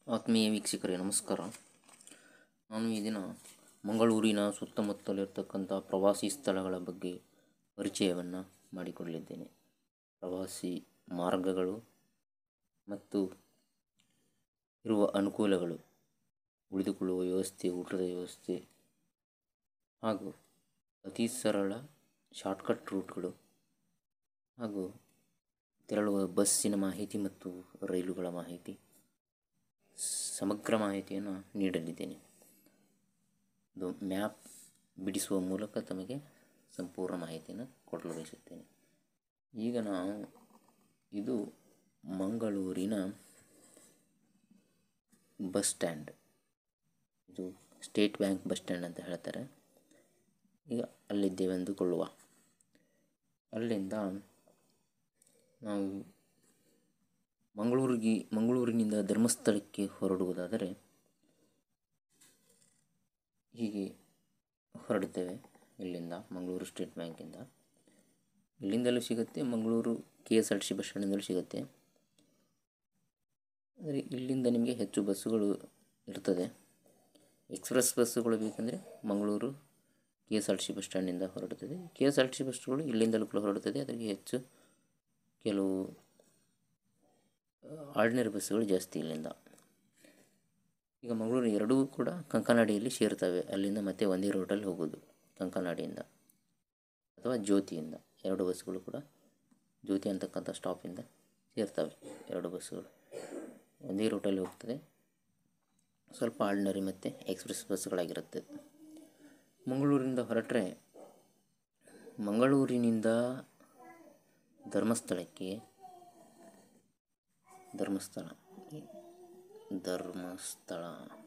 ಆತ್ಮೀಯ ವೀಕ್ಷಕರೇ ನಮಸ್ಕಾರ ನಾನು ಈ ದಿನ ಮಂಗಳೂರಿನ ಸುತ್ತಮುತ್ತಲಿರ್ತಕ್ಕಂಥ ಪ್ರವಾಸಿ ಸ್ಥಳಗಳ ಬಗ್ಗೆ ಪರಿಚಯವನ್ನು ಮಾಡಿಕೊಡಲಿದ್ದೇನೆ ಪ್ರವಾಸಿ ಮಾರ್ಗಗಳು ಮತ್ತು ಇರುವ ಅನುಕೂಲಗಳು ಉಳಿದುಕೊಳ್ಳುವ ವ್ಯವಸ್ಥೆ ಊಟದ ವ್ಯವಸ್ಥೆ ಹಾಗೂ ಅತಿ ಸರಳ ಶಾರ್ಟ್ಕಟ್ ರೂಟ್ಗಳು ಹಾಗೂ ತೆರಳುವ ಬಸ್ಸಿನ ಮಾಹಿತಿ ಮತ್ತು ರೈಲುಗಳ ಮಾಹಿತಿ ಸಮಗ್ರ ಮಾಹಿತಿಯನ್ನು ನೀಡಲಿದ್ದೇನೆ ಇದು ಮ್ಯಾಪ್ ಬಿಡಿಸುವ ಮೂಲಕ ತಮಗೆ ಸಂಪೂರ್ಣ ಮಾಹಿತಿಯನ್ನು ಕೊಡಲು ಬಯಸುತ್ತೇನೆ ಈಗ ನಾವು ಇದು ಮಂಗಳೂರಿನ ಬಸ್ ಸ್ಟ್ಯಾಂಡ್ ಇದು ಸ್ಟೇಟ್ ಬ್ಯಾಂಕ್ ಬಸ್ ಸ್ಟ್ಯಾಂಡ್ ಅಂತ ಹೇಳ್ತಾರೆ ಈಗ ಅಲ್ಲಿದ್ದೇವೆ ಅಂದುಕೊಳ್ಳುವ ಅಲ್ಲಿಂದ ನಾವು ಮಂಗಳೂರಿಗೆ ಮಂಗಳೂರಿನಿಂದ ಧರ್ಮಸ್ಥಳಕ್ಕೆ ಹೊರಡುವುದಾದರೆ ಹೀಗೆ ಹೊರಡುತ್ತೇವೆ ಇಲ್ಲಿಂದ ಮಂಗಳೂರು ಸ್ಟೇಟ್ ಬ್ಯಾಂಕಿಂದ ಇಲ್ಲಿಂದಲೂ ಸಿಗುತ್ತೆ Mangaluru K S R T C bus ಸ್ಟ್ಯಾಂಡಿಂದಲೂ ಸಿಗುತ್ತೆ ಅಂದರೆ ಇಲ್ಲಿಂದ ನಿಮಗೆ ಹೆಚ್ಚು ಬಸ್ಸುಗಳು ಇರ್ತದೆ ಎಕ್ಸ್ಪ್ರೆಸ್ ಬಸ್ಸುಗಳು ಬೇಕಂದರೆ Mangaluru K S R T C bus ಸ್ಟ್ಯಾಂಡಿಂದ ಹೊರಡುತ್ತದೆ K S R T C ಬಸ್ಸುಗಳು ಇಲ್ಲಿಂದಲೂ ಕೂಡ ಹೊರಡುತ್ತದೆ ಅದಕ್ಕೆ ಹೆಚ್ಚು ಕೆಲವು ಆರ್ಡಿನರಿ ಬಸ್ಸುಗಳು ಜಾಸ್ತಿ ಇಲ್ಲಿಂದ ಈಗ ಮಂಗಳೂರು ಎರಡೂ ಕೂಡ ಕಂಕನಾಡಿಯಲ್ಲಿ ಸೇರ್ತವೆ ಅಲ್ಲಿಂದ ಮತ್ತೆ ಒಂದೇ ರೋಡಲ್ಲಿ ಹೋಗೋದು ಕಂಕನಾಡಿಯಿಂದ ಅಥವಾ ಜ್ಯೋತಿಯಿಂದ ಎರಡು ಬಸ್ಸುಗಳು ಕೂಡ ಜ್ಯೋತಿ ಅಂತಕ್ಕಂಥ ಸ್ಟಾಪಿಂದ ಸೇರ್ತವೆ ಎರಡು ಬಸ್ಸುಗಳು ಒಂದೇ ರೂಟಲ್ಲಿ ಹೋಗ್ತದೆ ಸ್ವಲ್ಪ ಆರ್ಡಿನರಿ ಮತ್ತು ಎಕ್ಸ್ಪ್ರೆಸ್ ಬಸ್ಸುಗಳಾಗಿರುತ್ತೆ ಮಂಗಳೂರಿನಿಂದ ಹೊರಟ್ರೆ ಮಂಗಳೂರಿನಿಂದ ಧರ್ಮಸ್ಥಳಕ್ಕೆ ಧರ್ಮಸ್ಥಳ ಧರ್ಮಸ್ಥಳ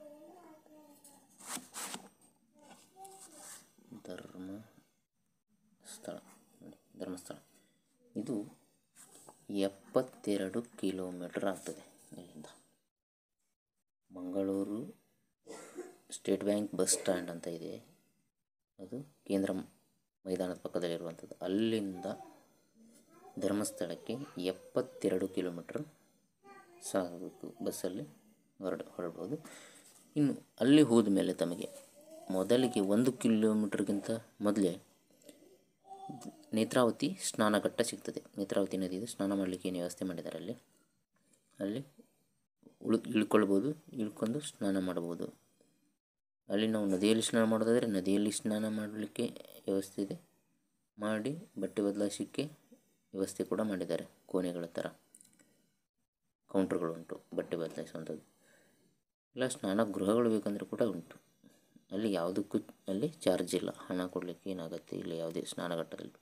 ಧರ್ಮಸ್ಥಳ ನೋಡಿ ಧರ್ಮಸ್ಥಳ ಇದು ಎಪ್ಪತ್ತೆರಡು ಕಿಲೋಮೀಟರ್ ಆಗ್ತದೆ ಇಲ್ಲಿಂದ Mangaluru state bank bus stand ಅಂತ ಇದೆ ಅದು ಕೇಂದ್ರ ಮೈದಾನದ ಪಕ್ಕದಲ್ಲಿರುವಂಥದ್ದು ಅಲ್ಲಿಂದ ಧರ್ಮಸ್ಥಳಕ್ಕೆ ಎಪ್ಪತ್ತೆರಡು ಕಿಲೋಮೀಟ್ರ್ ಸಾಗಬೇಕು ಬಸ್ಸಲ್ಲಿ ಹೊರಡ ಹೊರಡ್ಬೋದು ಇನ್ನು ಅಲ್ಲಿ ಹೋದ ಮೇಲೆ ತಮಗೆ ಮೊದಲಿಗೆ ಒಂದು ಕಿಲೋಮೀಟ್ರ್ಗಿಂತ ಮೊದಲೇ ನೇತ್ರಾವತಿ ಸ್ನಾನಘಟ್ಟ ಸಿಗ್ತದೆ ನೇತ್ರಾವತಿ ನದಿದು ಸ್ನಾನ ಮಾಡಲಿಕ್ಕೆ ಏನು ವ್ಯವಸ್ಥೆ ಮಾಡಿದ್ದಾರೆ ಅಲ್ಲಿ ಅಲ್ಲಿ ಉಳು ಇಳ್ಕೊಳ್ಬೋದು ಇಳ್ಕೊಂಡು ಸ್ನಾನ ಮಾಡ್ಬೋದು ಅಲ್ಲಿ ನಾವು ನದಿಯಲ್ಲಿ ಸ್ನಾನ ಮಾಡೋದಾದರೆ ನದಿಯಲ್ಲಿ ಸ್ನಾನ ಮಾಡಲಿಕ್ಕೆ ವ್ಯವಸ್ಥೆ ಇದೆ ಮಾಡಿ ಬಟ್ಟೆ ಬದಲಾಯಿಸಲಿಕ್ಕೆ ವ್ಯವಸ್ಥೆ ಕೂಡ ಮಾಡಿದ್ದಾರೆ ಕೋಣೆಗಳ ಥರ ಕೌಂಟ್ರ್ಗಳು ಉಂಟು ಬಟ್ಟೆ ಬದಲಾಯಿಸುವಂಥದ್ದು ಇಲ್ಲ ಸ್ನಾನ ಗೃಹಗಳು ಬೇಕಂದರೆ ಕೂಡ ಉಂಟು ಅಲ್ಲಿ ಯಾವುದಕ್ಕೂ ಅಲ್ಲಿ ಚಾರ್ಜ್ ಇಲ್ಲ ಹಣ ಕೊಡಲಿಕ್ಕೆ ಏನಾಗುತ್ತೆ ಇಲ್ಲ ಯಾವುದೇ ಸ್ನಾನಘಟ್ಟದಲ್ಲಿ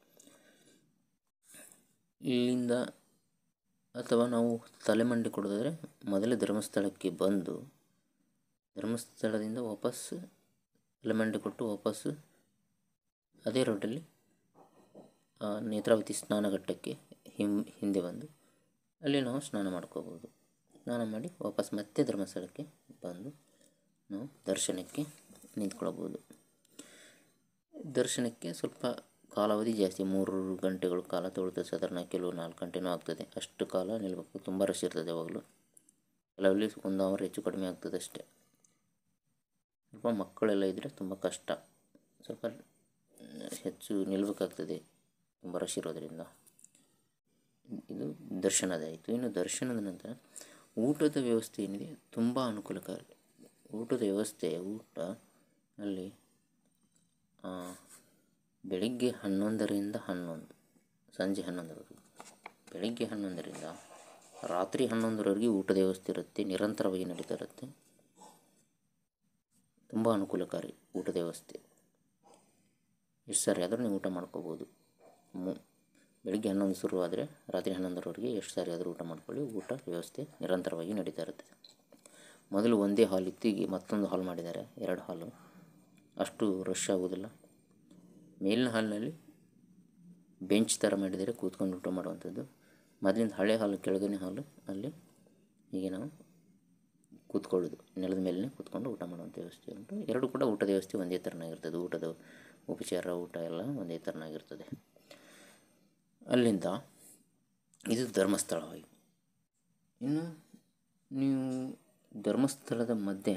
ಇಲ್ಲಿಂದ ಅಥವಾ ನಾವು ತಲೆಮಂಡಿ ಕೊಡೋದಾದರೆ ಮೊದಲೇ ಧರ್ಮಸ್ಥಳಕ್ಕೆ ಬಂದು ಧರ್ಮಸ್ಥಳದಿಂದ ವಾಪಸ್ ತಲೆಮಂಡಿ ಕೊಟ್ಟು ವಾಪಸ್ಸು ಅದೇ ರೋಡಲ್ಲಿ ನೇತ್ರಾವತಿ ಸ್ನಾನಘಟ್ಟಕ್ಕೆ ಹಿಂ ಹಿಂದೆ ಬಂದು ಅಲ್ಲಿ ನಾವು ಸ್ನಾನ ಮಾಡ್ಕೋಬೋದು ಸ್ನಾನ ಮಾಡಿ ವಾಪಸ್ ಮತ್ತೆ ಧರ್ಮಸ್ಥಳಕ್ಕೆ ಬಂದು ನಾವು ದರ್ಶನಕ್ಕೆ ನಿಂತ್ಕೊಳ್ಬೋದು ದರ್ಶನಕ್ಕೆ ಸ್ವಲ್ಪ ಕಾಲಾವಧಿ ಜಾಸ್ತಿ ಮೂರು ಗಂಟೆಗಳು ಕಾಲ ತೊಗೊಳ್ತದೆ ಸಾಧಾರಣ ಕೆಲವು ನಾಲ್ಕು ಗಂಟೆನೂ ಆಗ್ತದೆ ಅಷ್ಟು ಕಾಲ ನಿಲ್ಲಬೇಕು ತುಂಬ ರಶ್ ಇರ್ತದೆ ಯಾವಾಗಲೂ ಕೆಲವಲ್ಲಿ ಒಂದು ಅವರ್ ಹೆಚ್ಚು ಕಡಿಮೆ ಆಗ್ತದೆ ಅಷ್ಟೇ ಸ್ವಲ್ಪ ಮಕ್ಕಳೆಲ್ಲ ಇದ್ದರೆ ತುಂಬ ಕಷ್ಟ ಸ್ವಲ್ಪ ಹೆಚ್ಚು ನಿಲ್ಲಬೇಕಾಗ್ತದೆ ತುಂಬ ರಶ್ ಇರೋದರಿಂದ ಇದು ದರ್ಶನದಾಯಿತು ಇನ್ನು ದರ್ಶನದ ನಂತರ ಊಟದ ವ್ಯವಸ್ಥೆ ಏನಿದೆ ತುಂಬ ಅನುಕೂಲಕಾರಿ ಊಟದ ವ್ಯವಸ್ಥೆ ಊಟ ಅಲ್ಲಿ ಬೆಳಿಗ್ಗೆ ಹನ್ನೊಂದರಿಂದ ಹನ್ನೊಂದು ಸಂಜೆ ಹನ್ನೊಂದರವರೆಗೆ ಬೆಳಿಗ್ಗೆ ಹನ್ನೊಂದರಿಂದ ರಾತ್ರಿ ಹನ್ನೊಂದರವರೆಗೆ ಊಟದ ವ್ಯವಸ್ಥೆ ಇರುತ್ತೆ ನಿರಂತರವಾಗಿ ನಡೀತಾ ಇರುತ್ತೆ ತುಂಬ ಅನುಕೂಲಕಾರಿ ಊಟದ ವ್ಯವಸ್ಥೆ ಎಷ್ಟು ಸಾರಿ ಆದರೂ ನೀವು ಊಟ ಮಾಡ್ಕೋಬೋದು ಮು ಬೆಳಿಗ್ಗೆ ಹನ್ನೊಂದು ಶುರುವಾದರೆ ರಾತ್ರಿ ಹನ್ನೊಂದರವರೆಗೆ ಎಷ್ಟು ಸಾರಿ ಆದರೂ ಊಟ ಮಾಡ್ಕೊಳ್ಳಿ ಊಟ ವ್ಯವಸ್ಥೆ ನಿರಂತರವಾಗಿ ನಡೀತಾ ಇರುತ್ತೆ ಮೊದಲು ಒಂದೇ ಹಾಲ್ ಇತ್ತು ಈಗ ಮತ್ತೊಂದು ಹಾಲ್ ಮಾಡಿದ್ದಾರೆ ಎರಡು ಹಾಲು ಅಷ್ಟು ರಶ್ ಆಗೋದಿಲ್ಲ ಮೇಲಿನ ಹಾಲ್ನಲ್ಲಿ ಬೆಂಚ್ ಥರ ಮಾಡಿದರೆ ಕೂತ್ಕೊಂಡು ಊಟ ಮಾಡುವಂಥದ್ದು ಮೊದಲಿಂದ ಹಳೆ ಹಾಲು ಕೆಳಗನೆ ಹಾಲು ಅಲ್ಲಿ ಹೀಗೆ ನಾವು ಕೂತ್ಕೊಳ್ಳೋದು ನೆಲದ ಮೇಲೇ ಕೂತ್ಕೊಂಡು ಊಟ ಮಾಡುವಂಥ ವ್ಯವಸ್ಥೆ ಉಂಟು ಎರಡು ಕೂಡ ಊಟದ ವ್ಯವಸ್ಥೆ ಒಂದೇ ಥರನಾಗಿರ್ತದೆ ಊಟದ ಉಪಚಾರ ಊಟ ಎಲ್ಲ ಒಂದೇ ಥರನಾಗಿರ್ತದೆ ಅಲ್ಲಿಂದ ಇದು ಧರ್ಮಸ್ಥಳವಾಗಿ ಇನ್ನು ನೀವು ಧರ್ಮಸ್ಥಳದ ಮಧ್ಯೆ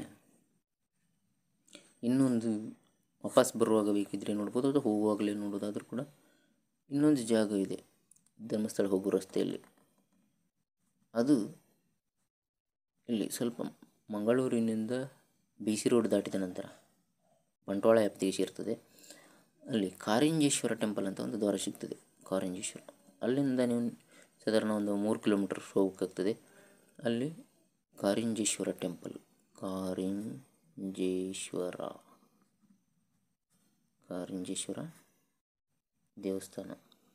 ಇನ್ನೊಂದು ವಾಪಸ್ ಬರುವಾಗ ಬೇಕಿದ್ರೆ ನೋಡ್ಬೋದು ಅಥವಾ ಹೋಗುವಾಗಲೇ ನೋಡೋದಾದರೂ ಕೂಡ ಇನ್ನೊಂದು ಜಾಗ ಇದೆ ಧರ್ಮಸ್ಥಳ ಹೋಗೋ ರಸ್ತೆಯಲ್ಲಿ ಅದು ಇಲ್ಲಿ ಸ್ವಲ್ಪ ಮಂಗಳೂರಿನಿಂದ ಬಿ ಸಿ ರೋಡ್ ದಾಟಿದ ನಂತರ ಬಂಟ್ವಾಳ ವ್ಯಾಪ್ತಿಗೆ ಸೇರ್ತದೆ ಅಲ್ಲಿ ಕಾರಿಂಜೇಶ್ವರ ಟೆಂಪಲ್ ಅಂತ ಒಂದು ದ್ವಾರ ಸಿಗ್ತದೆ ಕಾರಿಂಜೇಶ್ವರ ಅಲ್ಲಿಂದ ನೀವು ಸಾಧಾರಣ ಒಂದು ಮೂರು ಕಿಲೋಮೀಟರ್ ಹೋಗಬೇಕಾಗ್ತದೆ ಅಲ್ಲಿ ಕಾರಿಂಜೇಶ್ವರ ಟೆಂಪಲ್ ಕಾರಿಂಜೇಶ್ವರ ಕಾರಿಂಜೇಶ್ವರ ದೇವಸ್ಥಾನ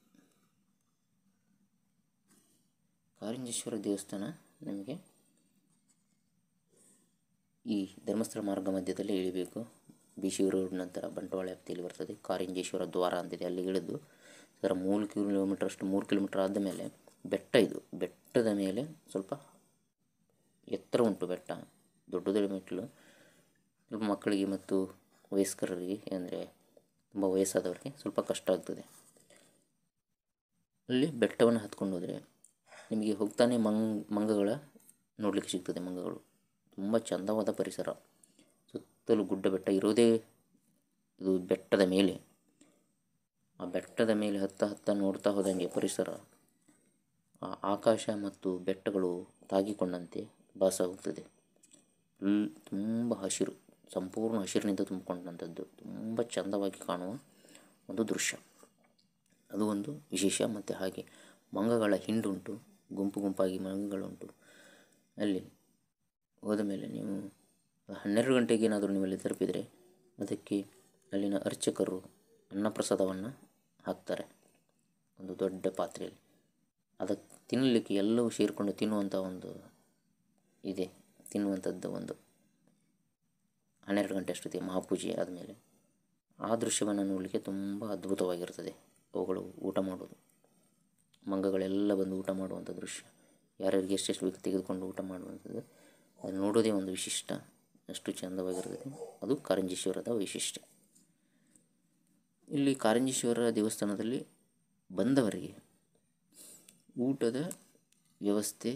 ಕಾರಿಂಜೇಶ್ವರ ದೇವಸ್ಥಾನ ನಿಮಗೆ ಈ ಧರ್ಮಸ್ಥಳ ಮಾರ್ಗ ಮಧ್ಯದಲ್ಲೇ ಇಳಿಬೇಕು ಬಿ ಸಿ ರೋಡ್ ನಂತರ ಬಂಟ್ವಾಳ ವ್ಯಾಪ್ತಿಯಲ್ಲಿ ಬರ್ತದೆ ಕಾರಿಂಜೇಶ್ವರ ದ್ವಾರ ಅಂತಿದೆ ಅಲ್ಲಿ ಇಳಿದು ಅದರ ಮೂರು ಕಿಲೋಮೀಟರ್ ಅಷ್ಟು ಮೂರು ಕಿಲೋಮೀಟರ್ ಆದ ಮೇಲೆ ಬೆಟ್ಟ ಇದು ಬೆಟ್ಟದ ಮೇಲೆ ಸ್ವಲ್ಪ ಎತ್ತರ ಉಂಟು ಬೆಟ್ಟ ದೊಡ್ಡ ದೊಡ್ಡ ಮೆಟ್ಟಲು ಸ್ವಲ್ಪ ಮಕ್ಕಳಿಗೆ ಮತ್ತು ವಯಸ್ಕರಿಗೆ ಅಂದರೆ ತುಂಬ ವಯಸ್ಸಾದವರಿಗೆ ಸ್ವಲ್ಪ ಕಷ್ಟ ಆಗ್ತದೆ ಅಲ್ಲಿ ಬೆಟ್ಟವನ್ನು ಹತ್ಕೊಂಡು ಹೋದರೆ ನಿಮಗೆ ಹೋಗ್ತಾನೆ ಮಂಗ್ ಮಂಗಗಳ ನೋಡಲಿಕ್ಕೆ ಸಿಗ್ತದೆ ಮಂಗಗಳು ತುಂಬ ಚಂದವಾದ ಪರಿಸರ ಸುತ್ತಲೂ ಗುಡ್ಡ ಬೆಟ್ಟ ಇರೋದೇ ಇದು ಬೆಟ್ಟದ ಮೇಲೆ ಆ ಬೆಟ್ಟದ ಮೇಲೆ ಹತ್ತ ಹತ್ತ ನೋಡ್ತಾ ಹೋದಂಗೆ ಪರಿಸರ ಆ ಆಕಾಶ ಮತ್ತು ಬೆಟ್ಟಗಳು ತಾಗಿಕೊಂಡಂತೆ ಭಾಸವಾಗುತ್ತದೆ ಫುಲ್ ತುಂಬ ಹಸಿರು ಸಂಪೂರ್ಣ ಹಸಿರಿನಿಂದ ತುಂಬಿಕೊಂಡಂಥದ್ದು ತುಂಬ ಚಂದವಾಗಿ ಕಾಣುವ ಒಂದು ದೃಶ್ಯ ಅದು ಒಂದು ವಿಶೇಷ ಮತ್ತು ಹಾಗೆ ಮಂಗಗಳ ಹಿಂಡುಂಟು ಗುಂಪು ಗುಂಪಾಗಿ ಮಂಗಗಳುಂಟು ಅಲ್ಲಿ ಹೋದ ಮೇಲೆ ನೀವು ಹನ್ನೆರಡು ಗಂಟೆಗೆ ಏನಾದರೂ ನೀವು ಅಲ್ಲಿ ತಲುಪಿದರೆ ಅದಕ್ಕೆ ಅಲ್ಲಿನ ಅರ್ಚಕರು ಅನ್ನಪ್ರಸಾದವನ್ನು ಹಾಕ್ತಾರೆ ಒಂದು ದೊಡ್ಡ ಪಾತ್ರೆಯಲ್ಲಿ ಅದಕ್ಕೆ ತಿನ್ನಲಿಕ್ಕೆ ಎಲ್ಲವೂ ಸೇರಿಕೊಂಡು ತಿನ್ನುವಂಥ ಒಂದು ಇದೆ ತಿನ್ನುವಂಥದ್ದು ಒಂದು ಹನ್ನೆರಡು ಗಂಟೆ ಅಷ್ಟೊತ್ತಿಗೆ ಮಹಾಪೂಜೆ ಆದಮೇಲೆ ಆ ದೃಶ್ಯವನ್ನು ನೋಡಲಿಕ್ಕೆ ತುಂಬ ಅದ್ಭುತವಾಗಿರ್ತದೆ ಅವುಗಳು ಊಟ ಮಾಡೋದು ಮಂಗಗಳೆಲ್ಲ ಬಂದು ಊಟ ಮಾಡುವಂಥ ದೃಶ್ಯ ಯಾರ್ಯಾರಿಗೆ ಎಷ್ಟೆಷ್ಟು ಬೇಕು ತೆಗೆದುಕೊಂಡು ಊಟ ಮಾಡುವಂಥದ್ದು ಅದು ನೋಡೋದೇ ಒಂದು ವಿಶಿಷ್ಟ ಅಷ್ಟು ಚಂದವಾಗಿರ್ತದೆ ಅದು ಕಾರಂಜೇಶ್ವರದ ವೈಶಿಷ್ಟ್ಯ ಇಲ್ಲಿ ಕಾರಂಜೇಶ್ವರ ದೇವಸ್ಥಾನದಲ್ಲಿ ಬಂದವರಿಗೆ ಊಟದ ವ್ಯವಸ್ಥೆ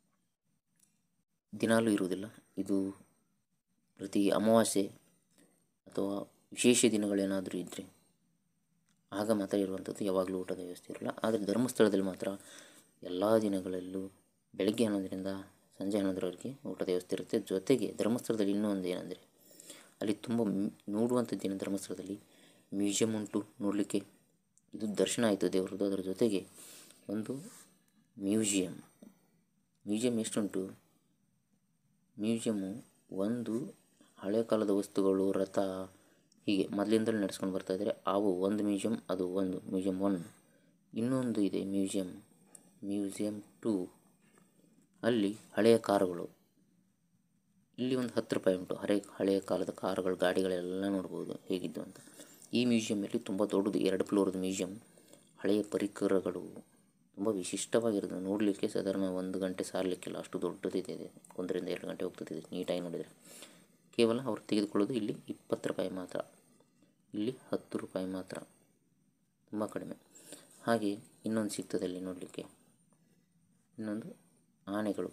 ದಿನಾಲೂ ಇರುವುದಿಲ್ಲ ಇದು ಪ್ರತಿ ಅಮಾವಾಸ್ಯೆ ಅಥವಾ ವಿಶೇಷ ದಿನಗಳೇನಾದರೂ ಇದ್ದರೆ ಆಗ ಮಾತ್ರ ಇರುವಂಥದ್ದು ಯಾವಾಗಲೂ ಊಟದ ವ್ಯವಸ್ಥೆ ಇರಲ್ಲ ಆದರೆ ಧರ್ಮಸ್ಥಳದಲ್ಲಿ ಮಾತ್ರ ಎಲ್ಲ ದಿನಗಳಲ್ಲೂ ಬೆಳಗ್ಗೆ ಹನ್ನೊಂದರಿಂದ ಸಂಜೆ ಹನ್ನೊಂದರವರೆಗೆ ಊಟದ ವ್ಯವಸ್ಥೆ ಇರುತ್ತೆ ಜೊತೆಗೆ ಧರ್ಮಸ್ಥಳದಲ್ಲಿ ಇನ್ನೂ ಒಂದು ಏನಂದರೆ ಅಲ್ಲಿ ತುಂಬ ನೋಡುವಂಥದ್ದು ಏನು ಧರ್ಮಸ್ಥಳದಲ್ಲಿ ಮ್ಯೂಸಿಯಂ ಉಂಟು ನೋಡಲಿಕ್ಕೆ ಇದು ದರ್ಶನ ಆಯಿತು ದೇವರದ್ದು ಅದರ ಜೊತೆಗೆ ಒಂದು ಮ್ಯೂಸಿಯಂ ಮ್ಯೂಸಿಯಂ ಎಷ್ಟುಂಟು ಮ್ಯೂಸಿಯಮ್ಮು ಒಂದು ಹಳೆ ಕಾಲದ ವಸ್ತುಗಳು ರಥ ಹೀಗೆ ಮೊದಲಿಂದಲೂ ನಡೆಸ್ಕೊಂಡು ಬರ್ತಾ ಇದ್ದಾರೆ ಅವು ಒಂದು ಮ್ಯೂಸಿಯಂ ಅದು ಒಂದು ಮ್ಯೂಸಿಯಂ ಒನ್ ಇನ್ನೊಂದು ಇದೆ ಮ್ಯೂಸಿಯಂ ಮ್ಯೂಸಿಯಂ ಟೂ ಅಲ್ಲಿ ಹಳೆಯ ಕಾರುಗಳು ಇಲ್ಲಿ ಒಂದು ಹತ್ತು ರೂಪಾಯಿ ಉಂಟು ಹಳೆ ಹಳೆಯ ಕಾಲದ ಕಾರುಗಳು ಗಾಡಿಗಳೆಲ್ಲ ನೋಡ್ಬೋದು ಹೇಗಿದ್ದು ಅಂತ ಈ ಮ್ಯೂಸಿಯಮಲ್ಲಿ ತುಂಬ ದೊಡ್ಡದು ಎರಡು ಫ್ಲೋರ್ದು ಮ್ಯೂಸಿಯಂ ಹಳೆಯ ಪರಿಕರಗಳು ತುಂಬ ವಿಶಿಷ್ಟವಾಗಿರ್ತದೆ ನೋಡಲಿಕ್ಕೆ ಸಾಧಾರಣ ಒಂದು ಗಂಟೆ ಸಾರಲಿಕ್ಕಿಲ್ಲ ಅಷ್ಟು ದೊಡ್ಡದಿದೆ ಇದು ಒಂದರಿಂದ ಎರಡು ಗಂಟೆ ಹೋಗ್ತದೆ ಇದು ನೀಟಾಗಿ ನೋಡಿದರೆ ಕೇವಲ ಅವ್ರು ತೆಗೆದುಕೊಳ್ಳೋದು ಇಲ್ಲಿ ಇಪ್ಪತ್ತು ರೂಪಾಯಿ ಮಾತ್ರ ಇಲ್ಲಿ ಹತ್ತು ರೂಪಾಯಿ ಮಾತ್ರ ತುಂಬ ಕಡಿಮೆ ಹಾಗೆ ಇನ್ನೊಂದು ಸಿಗ್ತದೆ ಅಲ್ಲಿ ನೋಡಲಿಕ್ಕೆ ಇನ್ನೊಂದು ಆನೆಗಳು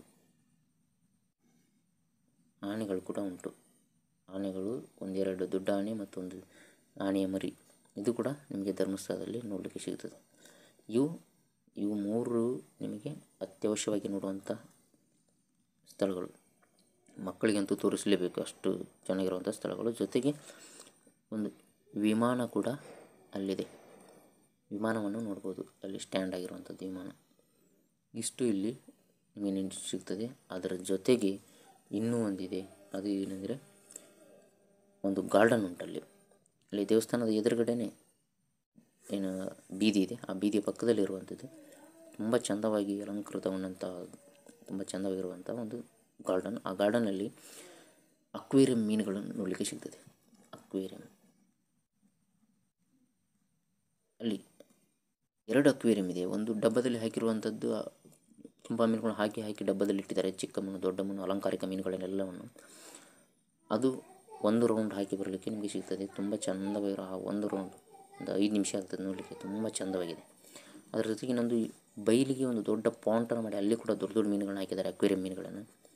ಆನೆಗಳು ಕೂಡ ಉಂಟು ಆನೆಗಳು ಒಂದೆರಡು ದೊಡ್ಡ ಆನೆ ಮತ್ತೊಂದು ಆನೆಯ ಮರಿ ಇದು ಕೂಡ ನಿಮಗೆ ಧರ್ಮಸ್ಥಳದಲ್ಲಿ ನೋಡಲಿಕ್ಕೆ ಸಿಗ್ತದೆ ಇವು ಇವು ಮೂರು ನಿಮಗೆ ಅತ್ಯವಶ್ಯವಾಗಿ ನೋಡುವಂಥ ಸ್ಥಳಗಳು ಮಕ್ಕಳಿಗಂತೂ ತೋರಿಸಲೇಬೇಕು ಅಷ್ಟು ಚೆನ್ನಾಗಿರುವಂಥ ಸ್ಥಳಗಳು ಜೊತೆಗೆ ಒಂದು ವಿಮಾನ ಕೂಡ ಅಲ್ಲಿದೆ ವಿಮಾನವನ್ನು ನೋಡ್ಬೋದು ಅಲ್ಲಿ ಸ್ಟ್ಯಾಂಡ್ ಆಗಿರುವಂಥದ್ದು ವಿಮಾನ ಇಷ್ಟು ಇಲ್ಲಿ ನಿಮಗೆ ನೆನ್ಪು ಸಿಗ್ತದೆ ಅದರ ಜೊತೆಗೆ ಇನ್ನೂ ಒಂದಿದೆ ಅದು ಏನೆಂದರೆ ಒಂದು ಗಾರ್ಡನ್ ಉಂಟಲ್ಲಿ ಅಲ್ಲಿ ದೇವಸ್ಥಾನದ ಎದುರುಗಡೆನೇ ಏನು ಬೀದಿ ಇದೆ ಆ ಬೀದಿಯ ಪಕ್ಕದಲ್ಲಿರುವಂಥದ್ದು ತುಂಬ ಚಂದವಾಗಿ ಅಲಂಕೃತಗೊಂಡಂಥ ತುಂಬ ಚಂದವಾಗಿರುವಂಥ ಒಂದು ಗಾರ್ಡನ್ ಆ ಗಾರ್ಡನಲ್ಲಿ ಅಕ್ವೇರಿಯಂ ಮೀನುಗಳನ್ನು ನೋಡಲಿಕ್ಕೆ ಸಿಗ್ತದೆ ಅಕ್ವೇರಿಯಂ ಅಲ್ಲಿ ಎರಡು ಅಕ್ವೇರಿಯಂ ಇದೆ ಒಂದು ಡಬ್ಬದಲ್ಲಿ ಹಾಕಿರುವಂಥದ್ದು ತುಂಬ ಮೀನುಗಳು ಹಾಕಿ ಹಾಕಿ ಡಬ್ಬದಲ್ಲಿ ಇಟ್ಟಿದ್ದಾರೆ ಚಿಕ್ಕ ಮೀನು ದೊಡ್ಡ ಮೀನು ಅಲಂಕಾರಿಕ ಮೀನುಗಳನ್ನೆಲ್ಲವನ್ನು ಅದು ಒಂದು ರೌಂಡ್ ಹಾಕಿ ಬರಲಿಕ್ಕೆ ನಿಮಗೆ ಸಿಗ್ತದೆ ತುಂಬ ಚಂದವಾಗಿರೋ ಆ ಒಂದು ರೌಂಡ್ ಒಂದು ಐದು ನಿಮಿಷ ಆಗ್ತದೆ ನೋಡಲಿಕ್ಕೆ ತುಂಬ ಚಂದವಾಗಿದೆ ಅದರ ಜೊತೆಗೆ ಇನ್ನೊಂದು ಬೈಲಿಗೆ ಒಂದು ದೊಡ್ಡ ಪಾಂಟನ್ನು ಮಾಡಿ ಅಲ್ಲಿ ಕೂಡ ದೊಡ್ಡ ದೊಡ್ಡ ಮೀನುಗಳನ್ನ ಹಾಕಿದ್ದಾರೆ ಅಕ್ವೇರಿಯಂ ಮೀನುಗಳನ್ನು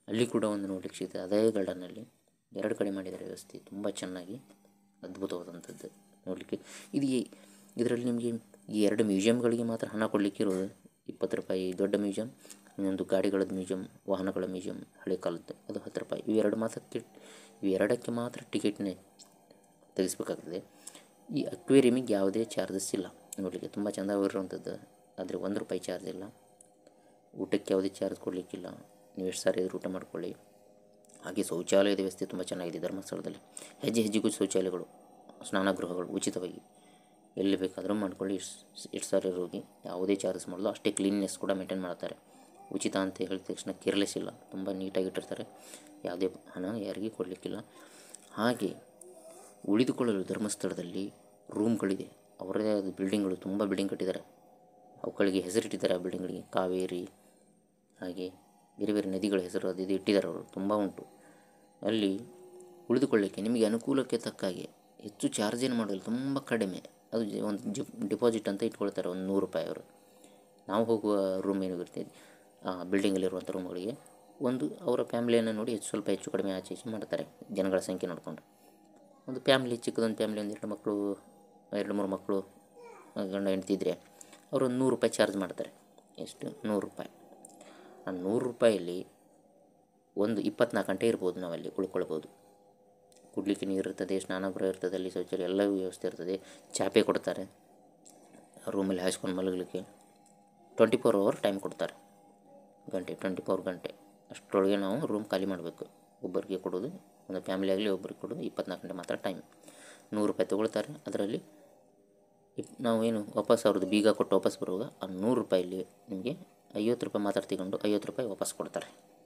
ಅಲ್ಲಿ ಕೂಡ ಒಂದು ನೋಡ್ಲಿಕ್ಕೆ ಸಿಗ್ತದೆ ಅದೇ ಗಾರ್ಡನ್ನಲ್ಲಿ ಎರಡು ಕಡೆ ಮಾಡಿದ್ದಾರೆ ವ್ಯವಸ್ಥೆ ತುಂಬ ಚೆನ್ನಾಗಿ ಅದ್ಭುತವಾದಂಥದ್ದು ನೋಡಲಿಕ್ಕೆ ಇದು ಈ- ಇದರಲ್ಲಿ ನಿಮಗೆ ಈ ಎರಡು ಮ್ಯೂಸಿಯಮ್ಗಳಿಗೆ ಮಾತ್ರ ಹಣ ಕೊಡಲಿಕ್ಕೆ ಇರೋದು ಇಪ್ಪತ್ತು ರೂಪಾಯಿ ದೊಡ್ಡ ಮ್ಯೂಸಿಯಂ ಇನ್ನೊಂದು ಗಾಡಿಗಳದ್ದು ಮ್ಯೂಸಿಯಂ ವಾಹನಗಳ ಮ್ಯೂಸಿಯಂ ಹಳೆ ಕಾಲದ್ದು ಅದು ಹತ್ತು ರೂಪಾಯಿ ಇವೆರಡು ಮಾತ್ರ ಇವೆರಡಕ್ಕೆ ಮಾತ್ರ ಟಿಕೆಟ್ನೇ ತೆಗೆಸ್ಬೇಕಾಗ್ತದೆ ಈ ಅಕ್ವೇರಿಯಮಿಗೆ ಯಾವುದೇ ಚಾರ್ಜಸ್ ಇಲ್ಲ ನೋಡಲಿಕ್ಕೆ ತುಂಬ ಚೆಂದವಾಗಿರುವಂಥದ್ದು ಆದರೆ ಒಂದು ರೂಪಾಯಿ ಚಾರ್ಜ್ ಇಲ್ಲ ಊಟಕ್ಕೆ ಯಾವುದೇ ಚಾರ್ಜ್ ಕೊಡಲಿಕ್ಕಿಲ್ಲ ನೀವು ಎಷ್ಟು ಸಾರಿ ಆದರೂ ಊಟ ಮಾಡ್ಕೊಳ್ಳಿ ಹಾಗೆ ಶೌಚಾಲಯದ ವ್ಯವಸ್ಥೆ ತುಂಬ ಚೆನ್ನಾಗಿದೆ ಧರ್ಮಸ್ಥಳದಲ್ಲಿ ಹೆಜ್ಜೆ ಹೆಜ್ಜೆಗೂ ಶೌಚಾಲಯಗಳು ಸ್ನಾನಗೃಹಗಳು ಉಚಿತವಾಗಿ ಎಲ್ಲಿ ಬೇಕಾದರೂ ಮಾಡ್ಕೊಳ್ಳಿ ಎಷ್ಟು ಎಷ್ಟು ಸಾರಿ ಹೋಗಿ ಯಾವುದೇ ಚಾರ್ಜಸ್ ಮಾಡಲು ಅಷ್ಟೇ ಕ್ಲೀನ್ನೆಸ್ ಕೂಡ ಮೇಂಟೈನ್ ಮಾಡ್ತಾರೆ ಉಚಿತ ಅಂತ ಹೇಳಿದ ತಕ್ಷಣ ಕೇರ್ಲೆಸ್ ಇಲ್ಲ ತುಂಬ ನೀಟಾಗಿಟ್ಟಿರ್ತಾರೆ ಯಾವುದೇ ಹಣ ಯಾರಿಗೂ ಕೊಡಲಿಕ್ಕಿಲ್ಲ ಹಾಗೆ ಉಳಿದುಕೊಳ್ಳಲು ಧರ್ಮಸ್ಥಳದಲ್ಲಿ ರೂಮ್ಗಳಿದೆ ಅವರದೇ ಆದ ಬಿಲ್ಡಿಂಗ್ಗಳು ತುಂಬ ಬಿಲ್ಡಿಂಗ್ ಕಟ್ಟಿದ್ದಾರೆ ಅವುಗಳಿಗೆ ಹೆಸರಿಟ್ಟಿದ್ದಾರೆ ಆ ಬಿಲ್ಡಿಂಗ್ಗಳಿಗೆ ಕಾವೇರಿ ಹಾಗೆ ಬೇರೆ ಬೇರೆ ನದಿಗಳ ಹೆಸರು ಅದು ಇದು ಇಟ್ಟಿದ್ದಾರೆ ಅವರು ತುಂಬ ಉಂಟು ಅಲ್ಲಿ ಉಳಿದುಕೊಳ್ಳಿಕ್ಕೆ ನಿಮಗೆ ಅನುಕೂಲಕ್ಕೆ ತಕ್ಕ ಹಾಗೆ ಹೆಚ್ಚು ಚಾರ್ಜ್ ಏನು ಮಾಡೋಲ್ಲ ತುಂಬ ಕಡಿಮೆ ಅದು ಜ- ಒಂದು ಜಿ ಡಿಪಾಸಿಟ್ ಅಂತ ಇಟ್ಕೊಳ್ತಾರೆ ಒಂದು ನೂರು ರೂಪಾಯಿ ಅವರು ನಾವು ಹೋಗುವ ರೂಮ್ ಏನು ಇರ್ತದೆ ಆ ಬಿಲ್ಡಿಂಗಲ್ಲಿರುವಂಥ ರೂಮ್ಗಳಿಗೆ ಒಂದು ಅವರ ಫ್ಯಾಮಿಲಿಯನ್ನು ನೋಡಿ ಹೆಚ್ಚು ಸ್ವಲ್ಪ ಹೆಚ್ಚು ಕಡಿಮೆ ಆಚೆ ಈಚೆ ಮಾಡ್ತಾರೆ ಜನಗಳ ಸಂಖ್ಯೆ ನೋಡಿಕೊಂಡು ಒಂದು ಫ್ಯಾಮಿಲಿ ಚಿಕ್ಕದೊಂದು ಫ್ಯಾಮಿಲಿ ಒಂದು ಎರಡು ಮಕ್ಕಳು ಎರಡು ಮೂರು ಮಕ್ಕಳು ಗಂಡ ಹೆಂಡ್ತಿ ಇದ್ದರೆ ಅವರು ಒಂದು ನೂರು ರೂಪಾಯಿ ಚಾರ್ಜ್ ಮಾಡ್ತಾರೆ ಎಷ್ಟು ನೂರು ರೂಪಾಯಿ ಆ ನೂರು ರೂಪಾಯಲ್ಲಿ ಒಂದು ಇಪ್ಪತ್ನಾಲ್ಕು ಗಂಟೆ ಇರ್ಬೋದು ನಾವಲ್ಲಿ ಉಳ್ಕೊಳ್ಬೋದು ಕುಡ್ಲಿಕ್ಕೆ ನೀರು ಇರ್ತದೆ ಸ್ನಾನಗೃಹ ಇರ್ತದೆ ಅಲ್ಲಿ ಶೌಚಾಲಯ ಎಲ್ಲ ವ್ಯವಸ್ಥೆ ಇರ್ತದೆ ಚಾಪೆ ಕೊಡ್ತಾರೆ ರೂಮಲ್ಲಿ ಹಾಸ್ಕೊಂಡು ಮಲಗಲಿಕ್ಕೆ ಟ್ವೆಂಟಿ ಫೋರ್ ಅವರ್ ಟೈಮ್ ಕೊಡ್ತಾರೆ ಗಂಟೆ ಟ್ವೆಂಟಿ ಫೋರ್ ಗಂಟೆ ಅಷ್ಟರೊಳಗೆ ನಾವು ರೂಮ್ ಖಾಲಿ ಮಾಡಬೇಕು ಒಬ್ಬರಿಗೆ ಕೊಡೋದು ಒಂದು ಫ್ಯಾಮಿಲಿ ಆಗಲಿ ಒಬ್ಬರಿಗೆ ಕೊಡೋದು ಇಪ್ಪತ್ನಾಲ್ಕು ಗಂಟೆ ಮಾತ್ರ ಟೈಮ್ ನೂರು ರೂಪಾಯಿ ತೊಗೊಳ್ತಾರೆ ಅದರಲ್ಲಿ ಇಪ್ ನಾವು ಏನು ವಾಪಸ್ ಅವ್ರದ್ದು ಬೀಗ ಕೊಟ್ಟು ವಾಪಸ್ ಬರುವಾಗ ಆ ನೂರು ರೂಪಾಯಲ್ಲಿ ನಿಮಗೆ ಐವತ್ತು ರೂಪಾಯಿ ಮಾತ್ರ ತಗೊಂಡು ಐವತ್ತು ರೂಪಾಯಿ ವಾಪಸ್ ಕೊಡ್ತಾರೆ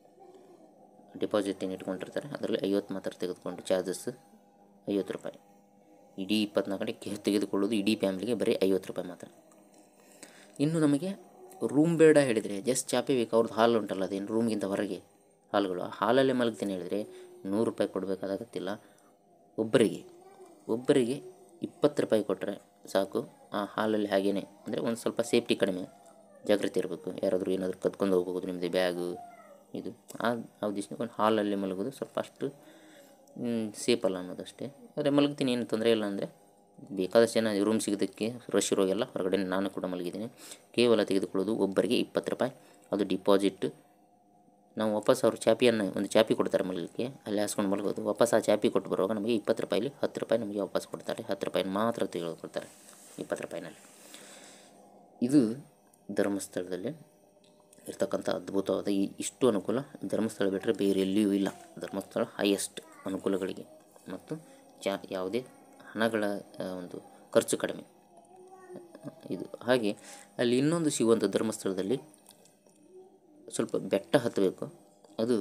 ಡಿಪಾಸಿಟ್ ಏನು ಇಟ್ಕೊಂಡಿರ್ತಾರೆ ಅದರಲ್ಲಿ ಐವತ್ತು ಮಾತ್ರ ತೆಗೆದುಕೊಂಡು ಚಾರ್ಜಸ್ ಐವತ್ತು ರೂಪಾಯಿ ಇಡೀ ಇಪ್ಪತ್ನಾಲ್ಕು ಗಂಟೆ ತೆಗೆದುಕೊಳ್ಳೋದು ಇಡೀ ಫ್ಯಾಮಿಲಿಗೆ ಬರೀ ಐವತ್ತು ರೂಪಾಯಿ ಮಾತ್ರ ಇನ್ನು ನಮಗೆ ರೂಮ್ ಬೇಡ ಹೇಳಿದರೆ ಜಸ್ಟ್ ಚಾಪೆ ಬೇಕು ಅವ್ರದ್ದು ಹಾಲ್ ಉಂಟಲ್ಲ ಅದೇನು ರೂಮ್ಗಿಂತ ಹೊರಗೆ ಹಾಲ್ಗಳು ಆ ಹಾಲಲ್ಲೇ ಮಲಗ್ತೀನಿ ಹೇಳಿದರೆ ನೂರು ರೂಪಾಯಿ ಕೊಡಬೇಕಾದಾಗತ್ತಿಲ್ಲ ಒಬ್ಬರಿಗೆ ಒಬ್ಬರಿಗೆ ಇಪ್ಪತ್ತು ರೂಪಾಯಿ ಕೊಟ್ಟರೆ ಸಾಕು ಆ ಹಾಲಲ್ಲಿ ಹಾಗೇನೆ ಅಂದರೆ ಒಂದು ಸ್ವಲ್ಪ ಸೇಫ್ಟಿ ಕಡಿಮೆ ಜಾಗ್ರತೆ ಇರಬೇಕು ಯಾರಾದರೂ ಏನಾದರೂ ಕದ್ಕೊಂಡು ಹೋಗ್ಬೋದು ನಿಮ್ಮದು ಬ್ಯಾಗು ಇದು ಆ ಆ ಉದ್ದೇಶಕ್ಕೆ ಒಂದು ಹಾಲಲ್ಲಿ ಮಲಗೋದು ಸ್ವಲ್ಪ ಅಷ್ಟು ಸೇಫ್ ಅಲ್ಲ ಅನ್ನೋದಷ್ಟೇ ಆದರೆ ಮಲಗ್ತೀನಿ ಏನು ತೊಂದರೆ ಇಲ್ಲ ಅಂದರೆ ಬೇಕಾದಷ್ಟು ಜನ ರೂಮ್ ಸಿಗೋದಕ್ಕೆ ರಶ್ ಇರೋಗೆಲ್ಲ ಹೊರಗಡೆ ನಾನು ಕೂಡ ಮಲಗಿದ್ದೀನಿ ಕೇವಲ ತೆಗೆದುಕೊಳ್ಳೋದು ಒಬ್ಬರಿಗೆ ಇಪ್ಪತ್ತು ರೂಪಾಯಿ ಅದು ಡಿಪಾಸಿಟ್ ನಾವು ವಾಪಸ್ ಅವ್ರು ಚಾಪಿಯನ್ನು ಒಂದು ಚಾಪಿ ಕೊಡ್ತಾರೆ ಮಲಗಲಿಕ್ಕೆ ಅಲ್ಲಿ ಹಾಸ್ಕೊಂಡು ಮಲಗೋದು ವಾಪಸ್ ಆ ಚಾಪಿ ಕೊಟ್ಟು ಬರುವಾಗ ನಮಗೆ ಇಪ್ಪತ್ತು ರೂಪಾಯಿಲಿ ಹತ್ತು ರೂಪಾಯಿ ನಮಗೆ ವಾಪಸ್ ಕೊಡ್ತಾರೆ ಹತ್ತು ರೂಪಾಯಿನ ಮಾತ್ರ ತೆಗೆದುಕೊಳ್ತಾರೆ ಇಪ್ಪತ್ತು ರೂಪಾಯಿನಲ್ಲಿ ಇದು ಧರ್ಮಸ್ಥಳದಲ್ಲಿ ಇರ್ತಕ್ಕಂಥ ಅದ್ಭುತವಾದ ಈ ಇಷ್ಟು ಅನುಕೂಲ ಧರ್ಮಸ್ಥಳ ಬಿಟ್ಟರೆ ಬೇರೆ ಎಲ್ಲಿಯೂ ಇಲ್ಲ ಧರ್ಮಸ್ಥಳ ಹೈಯೆಸ್ಟ್ ಅನುಕೂಲಗಳಿಗೆ ಮತ್ತು ಚಾ ಯಾವುದೇ ಹಣಗಳ ಆ, ಒಂದು ಖರ್ಚು ಕಡಿಮೆ ಇದು ಹಾಗೆ ಅಲ್ಲಿ ಇನ್ನೊಂದು ಸಿಗುವಂಥ ಧರ್ಮಸ್ಥಳದಲ್ಲಿ ಸ್ವಲ್ಪ ಬೆಟ್ಟ ಹತ್ತಬೇಕು ಅದು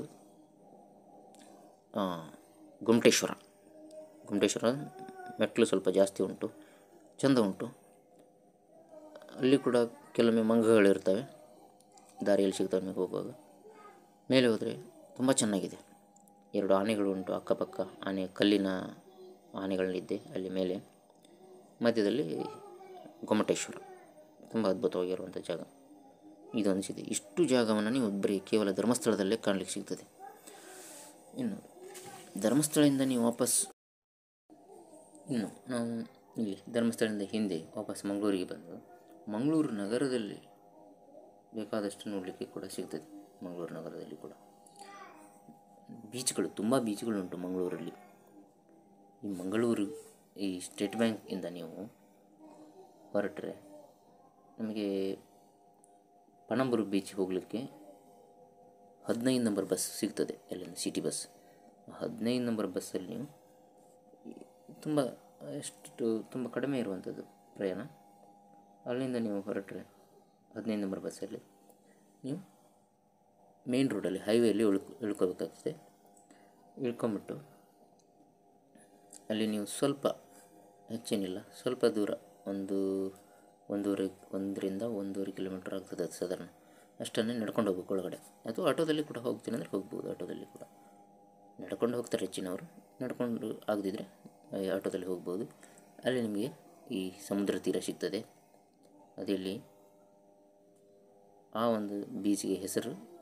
ಆ, ಗುಮ್ಟೇಶ್ವರ ಗುಮ್ಟೇಶ್ವರ ಮೆಟ್ಲು ಸ್ವಲ್ಪ ಜಾಸ್ತಿ ಉಂಟು ಚೆಂದ ಉಂಟು ಅಲ್ಲಿ ಕೂಡ ಕೆಲವೊಮ್ಮೆ ಮಂಗಗಳಿರ್ತವೆ ದಾರಿಯಲ್ಲಿ ಸಿಗ್ತವೆ ನಿಮಗೆ ಹೋಗುವಾಗ ಮೇಲೆ ಹೋದರೆ ತುಂಬ ಚೆನ್ನಾಗಿದೆ ಎರಡು ಆನೆಗಳು ಉಂಟು ಅಕ್ಕಪಕ್ಕ ಆನೆ ಕಲ್ಲಿನ ಆನೆಗಳನ್ನಿದ್ದೆ ಅಲ್ಲಿ ಮೇಲೆ ಮಧ್ಯದಲ್ಲಿ ಗೊಮ್ಮಟೇಶ್ವರ ತುಂಬ ಅದ್ಭುತವಾಗಿರುವಂಥ ಜಾಗ ಇದು ಅನಿಸಿದೆ ಇಷ್ಟು ಜಾಗವನ್ನು ನೀವು ಬರೀ ಕೇವಲ ಧರ್ಮಸ್ಥಳದಲ್ಲೇ ಕಾಣಲಿಕ್ಕೆ ಸಿಗ್ತದೆ ಇನ್ನು ಧರ್ಮಸ್ಥಳದಿಂದ ನೀವು ವಾಪಸ್ ಇನ್ನು ನಾವು ಇಲ್ಲಿ ಧರ್ಮಸ್ಥಳದಿಂದ ಹಿಂದೆ ವಾಪಸ್ ಮಂಗಳೂರಿಗೆ ಬಂದು ಮಂಗಳೂರು ನಗರದಲ್ಲಿ ಬೇಕಾದಷ್ಟು ನೋಡಲಿಕ್ಕೆ ಕೂಡ ಸಿಗ್ತದೆ ಮಂಗಳೂರು ನಗರದಲ್ಲಿ ಕೂಡ ಬೀಚ್ಗಳು ತುಂಬ ಬೀಚ್ಗಳುಂಟು ಮಂಗಳೂರಲ್ಲಿ ಈ ಮಂಗಳೂರು ಈ ಸ್ಟೇಟ್ ಬ್ಯಾಂಕಿಂದ ನೀವು ಹೊರಟ್ರೆ ನಮಗೆ ಪಣಂಬೂರು ಬೀಚ್ ಹೋಗಲಿಕ್ಕೆ ಹದಿನೈದು ನಂಬರ್ ಬಸ್ ಸಿಗ್ತದೆ ಅಲ್ಲಿಂದ ಸಿಟಿ ಬಸ್ ಹದಿನೈದು ನಂಬರ್ ಬಸ್ಸಲ್ಲಿ ನೀವು ತುಂಬ ಎಷ್ಟು ತುಂಬ ಕಡಿಮೆ ಇರುವಂಥದ್ದು ಪ್ರಯಾಣ ಅಲ್ಲಿಂದ ನೀವು ಹೊರಟ್ರೆ ಹದಿನೈದು ನಂಬರ್ ಬಸ್ಸಲ್ಲಿ ನೀವು ಮೇನ್ ರೋಡಲ್ಲಿ ಹೈವೇಲಿ ಉಳ್ಕೊ ಇಳ್ಕೋಬೇಕಾಗ್ತದೆ ಇಳ್ಕೊಂಬಿಟ್ಟು ಅಲ್ಲಿ ನೀವು ಸ್ವಲ್ಪ ಹೆಚ್ಚೇನಿಲ್ಲ ಸ್ವಲ್ಪ ದೂರ ಒಂದು ಒಂದೂವರೆ ಒಂದರಿಂದ ಒಂದೂವರೆ ಕಿಲೋಮೀಟ್ರ್ ಆಗ್ತದೆ ಅದು ಸಾಧಾರಣ ಅಷ್ಟನ್ನೇ ನಡ್ಕೊಂಡು ಹೋಗ್ಬೇಕು ಒಳಗಡೆ ಅಥವಾ ಆಟೋದಲ್ಲಿ ಕೂಡ ಹೋಗ್ತೀನಿ ಅಂದರೆ ಹೋಗ್ಬೋದು ಆಟೋದಲ್ಲಿ ಕೂಡ ನಡ್ಕೊಂಡು ಹೋಗ್ತಾರೆ ಹೆಚ್ಚಿನವರು ನಡ್ಕೊಂಡು ಆಗದಿದ್ದರೆ ಆಟೋದಲ್ಲಿ ಹೋಗ್ಬೋದು ಅಲ್ಲಿ ನಿಮಗೆ ಈ ಸಮುದ್ರ ತೀರ ಸಿಗ್ತದೆ ಅದಿಲ್ಲಿ ಆ ಒಂದು ಬೀಚಿಗೆ ಹೆಸರು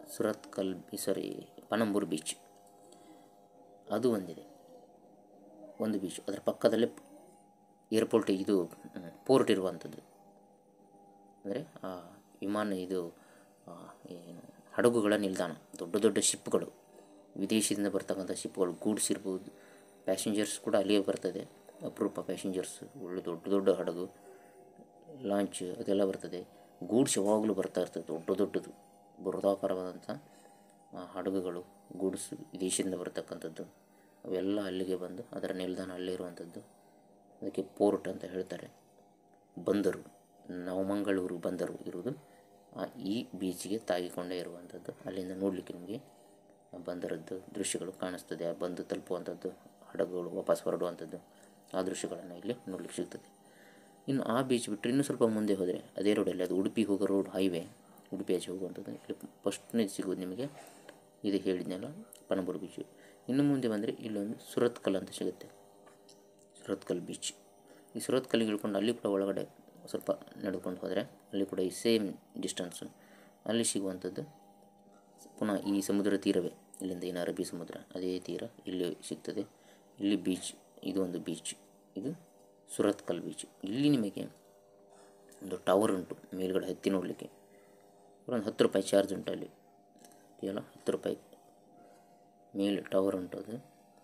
ಸುರತ್ಕಲ್ ಸಾರಿ ಪಣಂಬೂರು ಬೀಚ್ ಅದು ಒಂದಿದೆ ಒಂದು ಬೀಚ್ ಅದರ ಪಕ್ಕದಲ್ಲೇ ಏರ್ಪೋರ್ಟ್ ಇದು ಪೋರ್ಟ್ ಇರುವಂಥದ್ದು ಅಂದರೆ ವಿಮಾನ ಇದು ಆ, ಏನು ಹಡಗುಗಳ ನಿಲ್ದಾಣ ದೊಡ್ಡ ದೊಡ್ಡ ಶಿಪ್ಗಳು ವಿದೇಶದಿಂದ ಬರ್ತಕ್ಕಂಥ ಶಿಪ್ಗಳು ಗೂಡ್ಸ್ ಇರ್ಬೋದು ಪ್ಯಾಸೆಂಜರ್ಸ್ ಕೂಡ ಅಲ್ಲಿಯೇ ಬರ್ತದೆ ಅಪರೂಪ ಪ್ಯಾಸೆಂಜರ್ಸ್ ಒಳ್ಳೆ ದೊಡ್ಡ ದೊಡ್ಡ ಹಡಗು ಲಾಂಚ್ ಅದೆಲ್ಲ ಬರ್ತದೆ ಗೂಡ್ಸ್ ಯಾವಾಗಲೂ ಬರ್ತಾ ಇರ್ತದೆ ದೊಡ್ಡ ದೊಡ್ಡದು ಬೃಹದಾಕಾರವಾದಂಥ ಆ, ಹಡಗುಗಳು ಗೂಡ್ಸ್ ವಿದೇಶದಿಂದ ಬರ್ತಕ್ಕಂಥದ್ದು ಅವೆಲ್ಲ ಅಲ್ಲಿಗೆ ಬಂದು ಅದರ ನಿಲ್ದಾಣ ಅಲ್ಲೇ ಇರುವಂಥದ್ದು ಅದಕ್ಕೆ ಪೋರ್ಟ್ ಅಂತ ಹೇಳ್ತಾರೆ ಬಂದರು ನವಮಂಗಳೂರು ಬಂದರು ಇರುವುದು ಆ ಈ ಬೀಚಿಗೆ ತಾಗಿಕೊಂಡೇ ಇರುವಂಥದ್ದು ಅಲ್ಲಿಂದ ನೋಡಲಿಕ್ಕೆ ನಿಮಗೆ ಆ ಬಂದರದ್ದು ದೃಶ್ಯಗಳು ಕಾಣಿಸ್ತದೆ ಆ ಬಂದು ತಲುಪುವಂಥದ್ದು ಹಡಗುಗಳು ವಾಪಸ್ ಹೊರಡುವಂಥದ್ದು ಆ ದೃಶ್ಯಗಳನ್ನು ಇಲ್ಲಿ ನೋಡಲಿಕ್ಕೆ ಸಿಗ್ತದೆ ಇನ್ನು ಆ ಬೀಚ್ ಬಿಟ್ಟರೆ ಇನ್ನೂ ಸ್ವಲ್ಪ ಮುಂದೆ ಹೋದರೆ ಅದೇ ರೋಡಲ್ಲಿ ಅದು ಉಡುಪಿ ಹೋಗೋ ರೋಡ್ ಹೈವೇ ಉಡುಪಿ ಆಚೆ ಹೋಗುವಂಥದ್ದು ಇಲ್ಲಿ ಫಸ್ಟ್ನೇ ಸಿಗೋದು ನಿಮಗೆ ಇದು ಹೇಳಿದ್ನಲ್ಲ ಪಣಂಬೂರು ಬೀಚು ಇನ್ನು ಮುಂದೆ ಬಂದರೆ ಇಲ್ಲೊಂದು ಸುರತ್ಕಲ್ ಅಂತ ಸಿಗುತ್ತೆ ಸುರತ್ಕಲ್ ಬೀಚ್ ಈ ಸುರತ್ಕಲ್ಲಿಗೆ ಇಳ್ಕೊಂಡು ಅಲ್ಲಿ ಕೂಡ ಒಳಗಡೆ ಸ್ವಲ್ಪ ನಡೆದುಕೊಂಡು ಹೋದರೆ ಅಲ್ಲಿ ಕೂಡ ಈ ಸೇಮ್ ಡಿಸ್ಟೆನ್ಸು ಅಲ್ಲಿ ಸಿಗುವಂಥದ್ದು ಪುನಃ ಈ ಸಮುದ್ರ ತೀರವೇ ಇಲ್ಲಿಂದ ಏನು ಅರಬ್ಬಿ ಸಮುದ್ರ ಅದೇ ತೀರ ಇಲ್ಲಿ ಸಿಗ್ತದೆ ಇಲ್ಲಿ ಬೀಚ್ ಇದು ಒಂದು ಬೀಚ್ ಇದು ಸುರತ್ಕಲ್ ಬೀಚ್ ಇಲ್ಲಿ ನಿಮಗೆ ಒಂದು ಟವರ್ ಉಂಟು ಮೇಲ್ಗಡೆ ಹತ್ತಿ ನೋಡಲಿಕ್ಕೆ ಒಂದು ಹತ್ತು ರೂಪಾಯಿ ಚಾರ್ಜ್ ಉಂಟು ಅಲ್ಲಿ ಕೇವಲ ಹತ್ತು ರೂಪಾಯಿ ಮೇಲೆ ಟವರ್ ಉಂಟು ಅದು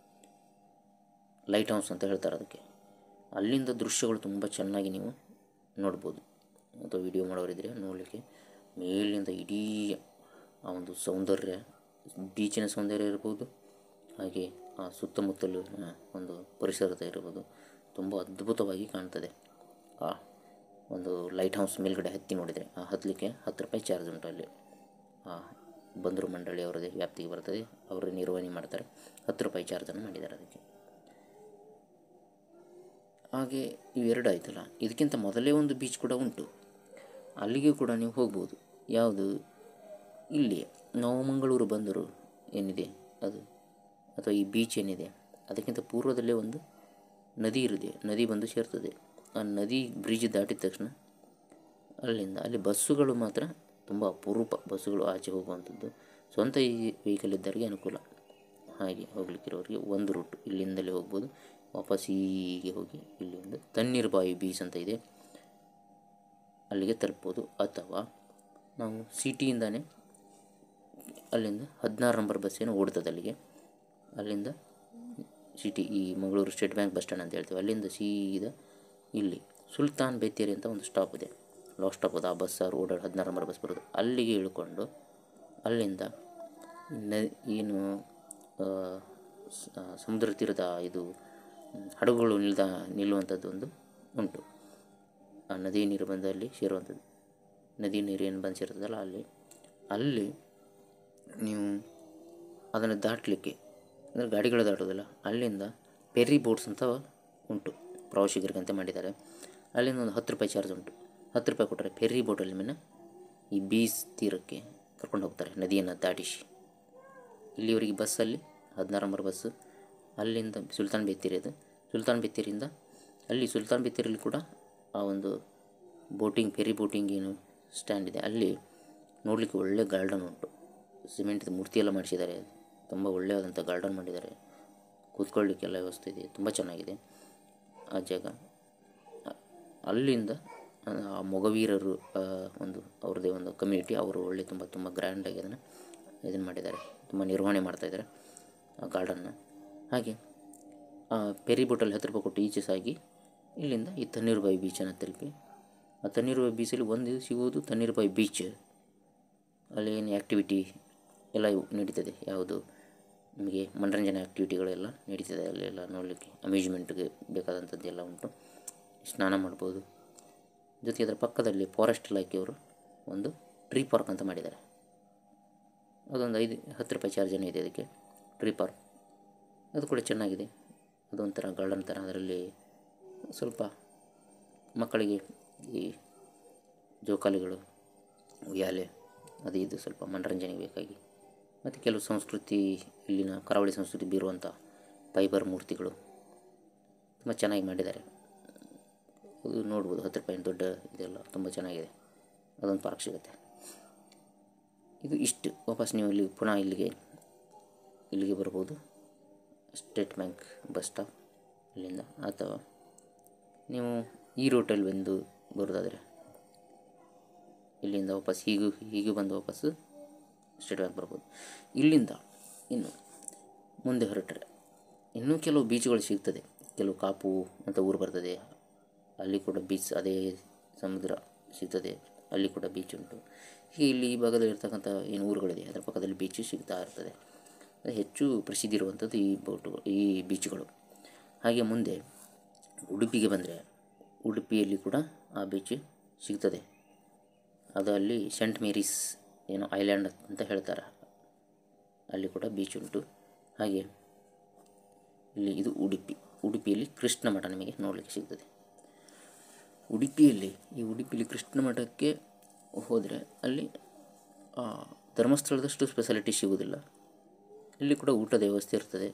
ಲೈಟ್ ಹೌಸ್ ಅಂತ ಹೇಳ್ತಾರೆ ಅದಕ್ಕೆ ಅಲ್ಲಿಂದ ದೃಶ್ಯಗಳು ತುಂಬ ಚೆನ್ನಾಗಿ ನೀವು ನೋಡ್ಬೋದು ಅಥವಾ ವಿಡಿಯೋ ಮಾಡೋರಿದ್ರೆ ನೋಡಲಿಕ್ಕೆ ಮೇಲಿನಿಂದ ಇಡೀ ಆ ಒಂದು ಸೌಂದರ್ಯ ಬೀಚಿನ ಸೌಂದರ್ಯ ಇರ್ಬೋದು ಹಾಗೆ ಆ ಸುತ್ತಮುತ್ತಲಿನ ಒಂದು ಪರಿಸರದ ಇರ್ಬೋದು ತುಂಬ ಅದ್ಭುತವಾಗಿ ಕಾಣ್ತದೆ ಆ ಒಂದು ಲೈಟ್ ಹೌಸ್ ಮೇಲ್ಗಡೆ ಹತ್ತಿ ನೋಡಿದರೆ ಆ ಹತ್ತಲಿಕ್ಕೆ ಹತ್ತು ರೂಪಾಯಿ ಚಾರ್ಜ್ ಉಂಟು ಅಲ್ಲಿ ಆ ಬಂದರು ಮಂಡಳಿ ಅವರದೇ ವ್ಯಾಪ್ತಿಗೆ ಬರ್ತದೆ ಅವರು ನಿರ್ವಹಣೆ ಮಾಡ್ತಾರೆ ಹತ್ತು ರೂಪಾಯಿ ಚಾರ್ಜನ್ನು ಮಾಡಿದ್ದಾರೆ ಅದಕ್ಕೆ ಹಾಗೆ ಇವೆರಡು ಆಯ್ತಲ್ಲ ಇದಕ್ಕಿಂತ ಮೊದಲೇ ಒಂದು ಬೀಚ್ ಕೂಡ ಉಂಟು ಅಲ್ಲಿಗೆ ಕೂಡ ನೀವು ಹೋಗ್ಬೋದು ಯಾವುದು ಇಲ್ಲಿ ನವಮಂಗಳೂರು ಬಂದರು ಏನಿದೆ ಅದು ಅಥವಾ ಈ ಬೀಚ್ ಏನಿದೆ ಅದಕ್ಕಿಂತ ಪೂರ್ವದಲ್ಲೇ ಒಂದು ನದಿ ಇರಿದೆ ನದಿ ಬಂದು ಸೇರ್ತದೆ ಆ ನದಿ ಬ್ರಿಡ್ಜ್ ದಾಟಿದ ತಕ್ಷಣ ಅಲ್ಲಿಂದ ಅಲ್ಲಿ ಬಸ್ಸುಗಳು ಮಾತ್ರ ತುಂಬ ಅಪರೂಪ ಬಸ್ಸುಗಳು ಆಚೆ ಹೋಗುವಂಥದ್ದು ಸ್ವಂತ ಈ ವೆಹಿಕಲ್ ಇದ್ದವರಿಗೆ ಅನುಕೂಲ ಹಾಗೆ ಹೋಗ್ಲಿಕ್ಕಿರೋರಿಗೆ ಒಂದು ರೂಟ್ ಇಲ್ಲಿಂದಲೇ ಹೋಗ್ಬೋದು ವಾಪಸ್ ಹೀಗೆ ಹೋಗಿ ಇಲ್ಲಿ ಒಂದು ತಣ್ಣೀರ್ಬಾವಿ ಬೀಚ್ ಅಂತ ಇದೆ ಅಲ್ಲಿಗೆ ತಲುಪ್ಬೋದು ಅಥವಾ ನಾವು ಸಿಟಿಯಿಂದನೇ ಅಲ್ಲಿಂದ ಹದಿನಾರು ನಂಬರ್ ಬಸ್ ಏನು ಓಡ್ತದೆ ಅಲ್ಲಿಗೆ ಅಲ್ಲಿಂದ ಸಿಟಿ ಈ Mangaluru state bank bus stand ಅಂತ ಹೇಳ್ತೀವಿ ಅಲ್ಲಿಂದ ಸೀದಾ ಇಲ್ಲಿ ಸುಲ್ತಾನ್ ಬೇತೇರಿ ಅಂತ ಒಂದು ಸ್ಟಾಪ್ ಇದೆ ಲಾಸ್ಟ್ ಸ್ಟಾಪ್ ಅದು ಆ ಬಸ್ ಅವ್ರು ಓಡಾಡಿ ಹದಿನಾರು ನಂಬರ್ ಬಸ್ ಬರೋದು ಅಲ್ಲಿಗೆ ಇಳ್ಕೊಂಡು ಅಲ್ಲಿಂದ ನ ಏನು ಆ, ಸ- ಆ, ಸಮುದ್ರ ತೀರದ ಇದು ಮ್, ಹಡಗುಗಳು ನಿಲ್ದ ನಿಲ್ಲುವಂಥದ್ದು ಒಂದು ಉಂಟು ಆ ನದಿ ನೀರು ಬಂದು ಅಲ್ಲಿ ಸೇರುವಂಥದ್ದು ನದಿ ನೀರು ಏನು ಬಂದು ಸೇರ್ತದಲ್ಲ ಅಲ್ಲಿ ಅಲ್ಲಿ ನೀವು ಅದನ್ನು ದಾಟಲಿಕ್ಕೆ ಅಂದರೆ ಗಾಡಿಗಳು ದಾಟೋದಿಲ್ಲ ಅಲ್ಲಿಂದ ಪೆರಿ ಬೋಟ್ಸ್ ಅಂತ ಉಂಟು ಪ್ರವಾಸಿಗರಿಗಂತ ಮಾಡಿದ್ದಾರೆ ಅಲ್ಲಿಂದ ಒಂದು ಹತ್ತು ರೂಪಾಯಿ ಚಾರ್ಜ್ ಉಂಟು ಹತ್ತು ರೂಪಾಯಿ ಕೊಟ್ಟರೆ ಫೆರ್ರಿ ಬೋಟಲ್ಲಿ ಮೇಲೆ ಈ ಬೀಚ್ ತೀರಕ್ಕೆ ಕರ್ಕೊಂಡು ಹೋಗ್ತಾರೆ ನದಿಯನ್ನು ದಾಟಿಸಿ ಇಲ್ಲಿವರೆಗೆ ಬಸ್ಸಲ್ಲಿ ಹದಿನಾರು ನಂಬರ್ ಬಸ್ಸು ಅಲ್ಲಿಂದ ಸುಲ್ತಾನ್ ಬೇತ್ತೇರಿ ಅದು ಸುಲ್ತಾನ್ ಬೇತ್ತೇರಿಯಿಂದ ಅಲ್ಲಿ ಸುಲ್ತಾನ್ ಬೇತ್ತೇರಿಯಲ್ಲಿ ಕೂಡ ಆ ಒಂದು ಬೋಟಿಂಗ್ ಫೆರಿ ಬೋಟಿಂಗ್ ಏನು ಸ್ಟ್ಯಾಂಡ್ ಇದೆ ಅಲ್ಲಿ ನೋಡಲಿಕ್ಕೆ ಒಳ್ಳೆ ಗಾರ್ಡನ್ ಉಂಟು ಸಿಮೆಂಟ್ದು ಮೂರ್ತಿ ಎಲ್ಲ ಮಾಡಿಸಿದ್ದಾರೆ ತುಂಬ ಒಳ್ಳೆಯದಾದಂಥ ಗಾರ್ಡನ್ ಮಾಡಿದ್ದಾರೆ ಕೂತ್ಕೊಳ್ಳಿಕ್ಕೆಲ್ಲ ವ್ಯವಸ್ಥೆ ಇದೆ ತುಂಬ ಚೆನ್ನಾಗಿದೆ ಆ ಜಾಗ ಅ- ಅಲ್ಲಿಂದ ಆ, ಆ ಮೊಗವೀರರು ಆ, ಒಂದು ಅವ್ರದ್ದೇ ಒಂದು ಕಮ್ಯುನಿಟಿ ಅವರು ಒಳ್ಳೆ ತುಂಬ ತುಂಬ ಗ್ರ್ಯಾಂಡಾಗಿ ಅದನ್ನು ಇದನ್ನು ಮಾಡಿದ್ದಾರೆ ತುಂಬ ನಿರ್ವಹಣೆ ಮಾಡ್ತಾಯಿದ್ದಾರೆ ಆ ಗಾರ್ಡನ್ನ ಹಾಗೆ ಆ ಪೆರಿ ಬೋಟಲ್ಲಿ ಹತ್ತು ರೂಪಾಯಿ ಕೊಟ್ಟು ಈಚೆ ಸಾಗಿ ಇಲ್ಲಿಂದ ಈ ತಣ್ಣೀರುಬಾಯಿ ಬೀಚನ್ನು ತಲುಪಿ ಆ ತಣ್ಣೀರುಬಾಯಿ ಬೀಚಲ್ಲಿ ಒಂದು ಸಿಗುವುದು ತಣ್ಣೀರುಬಾಯಿ ಬೀಚ್ ಅಲ್ಲಿ ಏನು ಆ್ಯಕ್ಟಿವಿಟಿ ಎಲ್ಲ ಇವು ನಡೀತದೆ ಯಾವುದು ನಿಮಗೆ ಮನರಂಜನೆ ಆ್ಯಕ್ಟಿವಿಟಿಗಳೆಲ್ಲ ನಡೀತದೆ ಅಲ್ಲೆಲ್ಲ ನೋಡಲಿಕ್ಕೆ ಅಮ್ಯೂಸ್ಮೆಂಟ್ಗೆ ಬೇಕಾದಂಥದ್ದು ಎಲ್ಲ ಉಂಟು ಸ್ನಾನ ಮಾಡ್ಬೋದು ಜೊತೆಗೆ ಅದರ ಪಕ್ಕದಲ್ಲಿ ಫಾರೆಸ್ಟ್ ಇಲಾಖೆಯವರು ಒಂದು ಟ್ರೀ ಪಾರ್ಕ್ ಅಂತ ಮಾಡಿದ್ದಾರೆ ಅದೊಂದು ಐದು ಹತ್ತು ರೂಪಾಯಿ ಚಾರ್ಜನ್ನು ಇದೆ ಅದಕ್ಕೆ ಟ್ರೀ ಪಾರ್ಕ್ ಅದು ಕೂಡ ಚೆನ್ನಾಗಿದೆ ಅದೊಂಥರ ಗಾರ್ಡನ್ ಥರ ಅದರಲ್ಲಿ ಸ್ವಲ್ಪ ಮಕ್ಕಳಿಗೆ ಈ ಜೋಕಾಲಿಗಳು ಉಯ್ಯಾಲೆ ಅದು ಇದು ಸ್ವಲ್ಪ ಮನರಂಜನೆಗೆ ಬೇಕಾಗಿ ಮತ್ತು ಕೆಲವು ಸಂಸ್ಕೃತಿ ಇಲ್ಲಿನ ಕರಾವಳಿ ಸಂಸ್ಕೃತಿ ಬೀರುವಂಥ ಫೈಬರ್ ಮೂರ್ತಿಗಳು ತುಂಬ ಚೆನ್ನಾಗಿ ಮಾಡಿದ್ದಾರೆ ಅದು ನೋಡ್ಬೋದು ಹತ್ತು ರೂಪಾಯಿ ದೊಡ್ಡ ಇದೆಲ್ಲ ತುಂಬ ಚೆನ್ನಾಗಿದೆ ಅದೊಂದು ಪಾರ್ಕ್ ಸಿಗುತ್ತೆ ಇದು ಇಷ್ಟು ವಾಪಸ್ ನೀವು ಇಲ್ಲಿ ಪುನಃ ಇಲ್ಲಿಗೆ ಇಲ್ಲಿಗೆ ಬರ್ಬೋದು ಸ್ಟೇಟ್ ಬ್ಯಾಂಕ್ ಬಸ್ ಸ್ಟಾಪ್ ಇಲ್ಲಿಂದ ಅಥವಾ ನೀವು ಈ ರೂಟಲ್ಲಿ ಬಂದು ಬರೋದಾದರೆ ಇಲ್ಲಿಂದ ವಾಪಸ್ ಹೀಗೂ ಹೀಗೆ ಬಂದು ವಾಪಸ್ಸು ಸ್ಟೇಟ್ ಬ್ಯಾಂಕ್ ಬರ್ಬೋದು ಇಲ್ಲಿಂದ ಇನ್ನು ಮುಂದೆ ಹೊರಟರೆ ಇನ್ನೂ ಕೆಲವು ಬೀಚ್ಗಳು ಸಿಗ್ತದೆ ಕೆಲವು ಕಾಪು ಅಂತ ಊರು ಬರ್ತದೆ ಅಲ್ಲಿ ಕೂಡ ಬೀಚ್ ಅದೇ ಸಮುದ್ರ ಸಿಗ್ತದೆ ಅಲ್ಲಿ ಕೂಡ ಬೀಚ್ ಉಂಟು ಹೀಗೆ ಇಲ್ಲಿ ಈ ಭಾಗದಲ್ಲಿ ಇರ್ತಕ್ಕಂಥ ಏನು ಊರುಗಳಿದೆ ಅದರ ಪಕ್ಕದಲ್ಲಿ ಬೀಚು ಸಿಗ್ತಾ ಇರ್ತದೆ ಅದು ಹೆಚ್ಚು ಪ್ರಸಿದ್ಧಿ ಇರುವಂಥದ್ದು ಈ ಬೋಟು ಈ ಬೀಚ್ಗಳು ಹಾಗೆ ಮುಂದೆ ಉಡುಪಿಗೆ ಬಂದರೆ ಉಡುಪಿಯಲ್ಲಿ ಕೂಡ ಆ ಬೀಚ್ ಸಿಗ್ತದೆ ಅದು ಅಲ್ಲಿ ಸೆಂಟ್ ಮೇರೀಸ್ ಏನೋ ಐಲ್ಯಾಂಡ್ ಅಂತ ಹೇಳ್ತಾರೆ ಅಲ್ಲಿ ಕೂಡ ಬೀಚ್ ಉಂಟು ಹಾಗೆ ಇಲ್ಲಿ ಇದು ಉಡುಪಿ ಉಡುಪಿಯಲ್ಲಿ ಕೃಷ್ಣ ಮಠ ನಿಮಗೆ ನೋಡಲಿಕ್ಕೆ ಸಿಗ್ತದೆ ಉಡುಪಿಯಲ್ಲಿ ಈ ಉಡುಪಿಯಲ್ಲಿ ಕೃಷ್ಣ ಮಠಕ್ಕೆ ಹೋದರೆ ಅಲ್ಲಿ ಆ, ಧರ್ಮಸ್ಥಳದಷ್ಟು ಸ್ಪೆಷಾಲಿಟಿ ಸಿಗುವುದಿಲ್ಲ ಇಲ್ಲಿ ಕೂಡ ಊಟದ ವ್ಯವಸ್ಥೆ ಇರ್ತದೆ